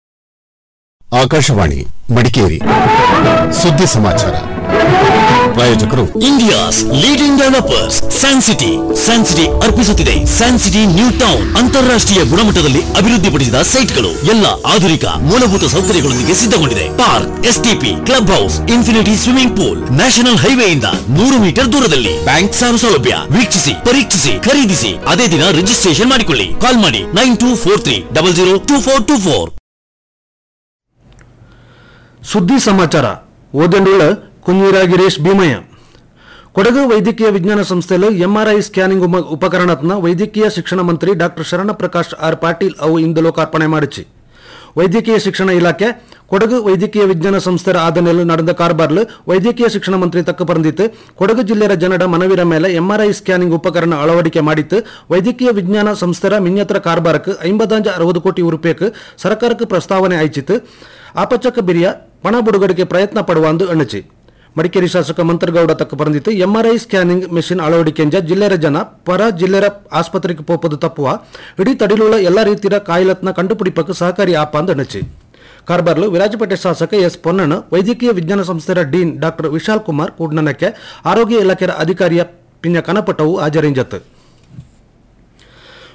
Akashvani Madikeri ಸುದ್ದಿ ಸಮಾಚಾರ ಪ್ರಾಯೋಜಕರು India's leading developers San City San City ಅರ್ಪಿಸುತ್ತಿದೆ ಸ್ಯಾನ್ ಸಿಟಿ ನ್ಯೂ ಟೌನ್ ಅಂತಾರಾಷ್ಟ್ರೀಯ ಗುಣಮಟ್ಟದಲ್ಲಿ ಅಭಿವೃದ್ಧಿಪಡಿಸಿದ ಸೈಟ್ಗಳು ಎಲ್ಲ ಆಧುನಿಕ ಮೂಲಭೂತ ಸೌಕರ್ಯಗಳೊಂದಿಗೆ ಸಿದ್ಧಗೊಂಡಿದೆ park STP club house infinity swimming pool national ಹೈವೇಯಿಂದ ನೂರು ಮೀಟರ್ ದೂರದಲ್ಲಿ ಬ್ಯಾಂಕ್ ಸಾಲ ಸೌಲಭ್ಯ ವೀಕ್ಷಿಸಿ ಪರೀಕ್ಷಿಸಿ ಖರೀದಿಸಿ ಅದೇ ದಿನ ರಿಜಿಸ್ಟ್ರೇಷನ್ ಮಾಡಿಕೊಳ್ಳಿ ಕಾಲ್ ಮಾಡಿ nine two four three double zero two four two four ಸುದ್ದಿ ಸಮಾಚಾರ ಓದಂಡುಳ ಕುಂಜೀರ ಗಿರೀಶ್ ಭೀಮಯ್ಯ ಕೊಡಗು ವೈದ್ಯಕೀಯ ವಿಜ್ಞಾನ ಸಂಸ್ಥೆಯಲ್ಲಿ ಎಂಆರ್ಐ ಸ್ಕ್ಯಾನಿಂಗ್ ಉಮ- ಉಪಕರಣತ್ನ ವೈದ್ಯಕೀಯ ಶಿಕ್ಷಣ ಮಂತ್ರಿ ಡಾಕ್ಟರ್ ಶರಣ ಪ್ರಕಾಶ್ ಆರ್ ಪಾಟೀಲ್ ಅವು ಇಂದು ಲೋಕಾರ್ಪಣೆ ಮಾಡಿச்சு ವೈದ್ಯಕೀಯ ಶಿಕ್ಷಣ ಇಲಾಖೆ ಕೊಡಗು ವೈದ್ಯಕೀಯ ವಿಜ್ಞಾನ ಸಂಸ್ಥೆರ ಆದನೆಯಲ್ಲಿ ನಡೆದ ಕಾರ್ಬಾರ್ಲು ವೈದ್ಯಕೀಯ ಶಿಕ್ಷಣ ಮಂತ್ರಿ ತಕ್ಕ ಬಂದಿತ್ತು ಕೊಡಗು ಜಿಲ್ಲೆಯ ಜನರ ಮನವಿರ ಮೇಲೆ ಎಂಆರ್ಐ ಸ್ಕ್ಯಾನಿಂಗ್ ಉಪಕರಣ ಅಳವಡಿಕೆ ಮಾಡಿತ್ತು ವೈದ್ಯಕೀಯ ವಿಜ್ಞಾನ ಸಂಸ್ಥೆರ ಮಿನ್ಯತ್ರ ಕಾರ್ಬಾರಕ್ಕೆ ಐಂಬತ್ತಂಜ ಅರವತ್ತು ಕೋಟಿ ರೂಪಾಯಿಗೆ ಸರ್ಕಾರಕ್ಕೆ ಪ್ರಸ್ತಾವನೆ ಆಯ್ಚಿತ್ತು ಆಪಚಕ ಬಿರಿಯ ಪಣ ಬಿಡುಗಡೆಗೆ ಪ್ರಯತ್ನ ಪಡುವಂದು ಅಣಚಿ ಮಡಿಕೇರಿ ಶಾಸಕ ಮಂತ್ರಗೌಡ ತಕ್ಕ ಬಂದಿತ್ತು ಎಂಆರ್ಐ ಸ್ಕ್ಯಾನಿಂಗ್ ಮೆಷಿನ್ ಅಳವಡಿಕೆಂಜ ಜಿಲ್ಲೆರ ಜನ ಪರ ಜಿಲ್ಲೆರ ಆಸ್ಪತ್ರೆಗೆ ಪೋಪದು ತಪ್ಪುವ ಇಡೀ ತಡಿಲುಳ್ಳ ಎಲ್ಲ ರೀತಿಯ ಕಾಯಿಲತ್ನ ಕಂಡುಪಿಡಿಪಕ್ಕೆ ಸಹಕಾರಿ ಆಪ ಅಂದ್ ಅಣಚಿ ಕಾರ್ಬಾರ್ಲು ವಿರಾಜಪೇಟೆ ಶಾಸಕ ಎಸ್ ಪೊನ್ನಣ್ಣ ವೈದ್ಯಕೀಯ ವಿಜ್ಞಾನ ಸಂಸ್ಥೆಯ ಡೀನ್ ಡಾಕ್ಟರ್ ವಿಶಾಲ್ ಕುಮಾರ್ ಕೂಡ್ನನಕ್ಕೆ ಆರೋಗ್ಯ ಇಲಾಖೆಯ ಅಧಿಕಾರಿಯ ಪಿನ್ಯ ಕನಪಟ್ಟವು ಹಾಜರಿಂಜತ್ತು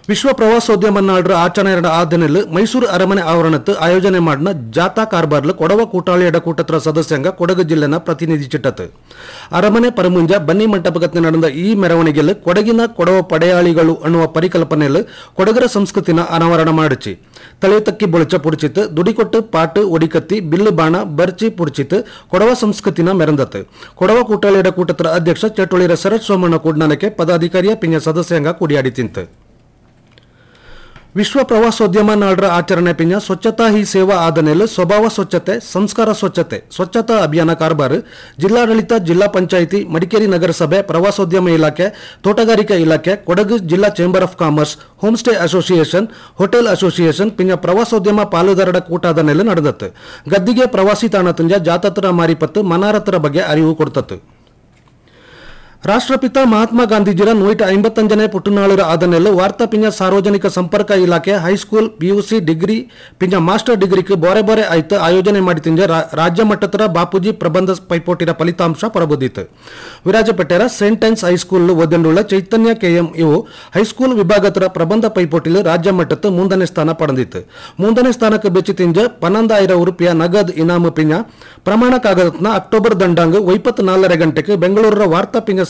ವಿಶ್ವ ಪ್ರವಾಸೋದ್ಯಮ ನಾಡ್ರ ಆಚರಣೆ ಆದನೆಲ್ ಮೈಸೂರು ಅರಮನೆ ಆವರಣത്ത് ಆಯೋಜನೆ ಮಾಡಿನ ಜಾಥಾ ಕಾರ್ಬಾರ್ಲು ಕೊಡವ ಕೂಟಾಳಿ ಎಡಕೂಟತ್ರ ಸದಸ್ಯಂಗ ಕೊಡಗು ಜಿಲ್ಲೆನ ಪ್ರತಿನಿಧಿಸಿಟ್ಟತು ಅರಮನೆ ಪರಮುಂಜ ಬನ್ನಿ ಮಂಟಪಗತ್ತೆ ನಡೆದ ಈ ಮೆರವಣಿಗೆಯಲ್ಲಿ ಕೊಡಗಿನ ಕೊಡವ ಪಡೆಯಾಳಿಗಳು ಅನ್ನುವ ಪರಿಕಲ್ಪನೆಯಲ್ಲಿ ಕೊಡಗರ ಸಂಸ್ಕೃತಿನ ಅನಾವರಣ ಮಾಡಿಚಿ ತಲೆ ತಕ್ಕಿ ಬೊಳಚ ಪುಡಿಚಿತ್ ದುಡಿಕೊಟ್ಟು ಪಾಟು ಒಡಿಕತ್ತಿ ಬಿಲ್ಲು ಬಾಣ ಬರ್ಚಿ ಪುಡಿಚಿತ್ ಕೊಡವ ಸಂಸ್ಕೃತಿನ ಮೆರಂದತ್ ಕೊಡವ ಕೂಟಾಳಿ ಎಡಕೂಟತ್ರ ಅಧ್ಯಕ್ಷ ಚಟುಳಿರ ಶರತ್ ಸೋಮಣ್ಣ ಕೂಡ್ನಾನಕ್ಕೆ ಪದಾಧಿಕಾರಿಯ ಪಿಂಜ ಸದಸ್ಯಂಗ ಕುಡಿಯಾಡಿ ತಿಂತು ವಿಶ್ವ ಪ್ರವಾಸೋದ್ಯಮ ನಾಡ್ರ ಆಚರಣೆ ಪಿಂಜ ಸ್ವಚ್ಛತಾ ಹಿ ಸೇವಾ ಆದನೆಲ್ ಸ್ವಭಾವ ಸ್ವಚ್ಛತೆ ಸಂಸ್ಕಾರ ಸ್ವಚ್ಛತೆ ಸ್ವಚ್ಛತಾ ಅಭಿಯಾನ ಕಾರ್ಬಾರ್ ಜಿಲ್ಲಾಡಳಿತ ಜಿಲ್ಲಾ ಪಂಚಾಯಿತಿ ಮಡಿಕೇರಿ ನಗರಸಭೆ ಪ್ರವಾಸೋದ್ಯಮ ಇಲಾಖೆ ತೋಟಗಾರಿಕೆ ಇಲಾಖೆ ಕೊಡಗು ಜಿಲ್ಲಾ chamber of commerce home stay association hotel association ಪಿಂಜ ಪ್ರವಾಸೋದ್ಯಮ ಪಾಲುದಾರರ ಕೂಟಾದ ನೆಲೆ ನಡೆದತ್ತು ಗದ್ದಿಗೆ ಪ್ರವಾಸಿ ತಾಣ ತುಂಜ ಜಾತತ್ರ ಮಾರಿಪತ್ತು ಮನಾರತರ ಬಗ್ಗೆ ಅರಿವು ಕೊಡ್ತತ್ತು ರಾಷ್ಟ್ರಪಿತ ಮಹಾತ್ಮ ಗಾಂಧೀಜಿರ ನೂಟ ಐಂಬತ್ತಂಜನೇ ಪುಟ್ಟನಾಳರ ಆದನೆಲ್ಲ ವಾರ್ತಾ ಪಿಂಜ ಸಾರ್ವಜನಿಕ ಸಂಪರ್ಕ ಇಲಾಖೆ ಹೈಸ್ಕೂಲ್ ಪಿಯುಸಿ ಡಿಗ್ರಿ ಪಿಂಜ ಮಾಸ್ಟರ್ ಡಿಗ್ರಿക്ക് ಬೋರೆ ಬೋರೆ ಆಯ್ತು ಆಯೋಜನೆ ಮಾಡಿ ತಿಂಜ ರಾಜ್ಯ ಮಟ್ಟದ ಬಾಪೂಜಿ ಪ್ರಬಂಧ ಪೈಪೋಟಿರ ಫಲಿತಾಂಶ ಹೊರಬಂದಿತ್ತು ವಿರಾಜಪೇಟೆರ ಸೆಂಟ್ ಟೈನ್ಸ್ ಹೈಸ್ಕೂಲ್ ಓದಂಡುಳ್ಳ ಚೈತನ್ಯ ಕೆಎಂ ಇವು ಹೈಸ್ಕೂಲ್ ವಿಭಾಗತರ ಪ್ರಬಂಧ ಪೈಪೋಟಿಲು ರಾಜ್ಯ ಮಟ್ಟದ ಮೂರನೇ ಸ್ಥಾನ ಪಡೆದಿತ್ತು ಮೂರನೇ ಸ್ಥಾನಕ್ಕೆ ಬೆಚ್ಚಿ ತಿಂಜ ಪನ್ನೊಂದಾಯಿரம் ರೂಪಾಯಿ ನಗದ್ ಇನಾಮು ಪಿಂಜ ಪ್ರಮಾಣ ಕಾಗದತ್ನ ಅಕ್ಟೋಬರ್ ದಂಡಾಂಗ್ ಒಯ್ಪತ್ ನಾಲ್ಕರ ಗಂಟೆಗೆ ಬೆಂಗಳೂರಿನ ವಾರ್ತಾ ಪಿಂಜ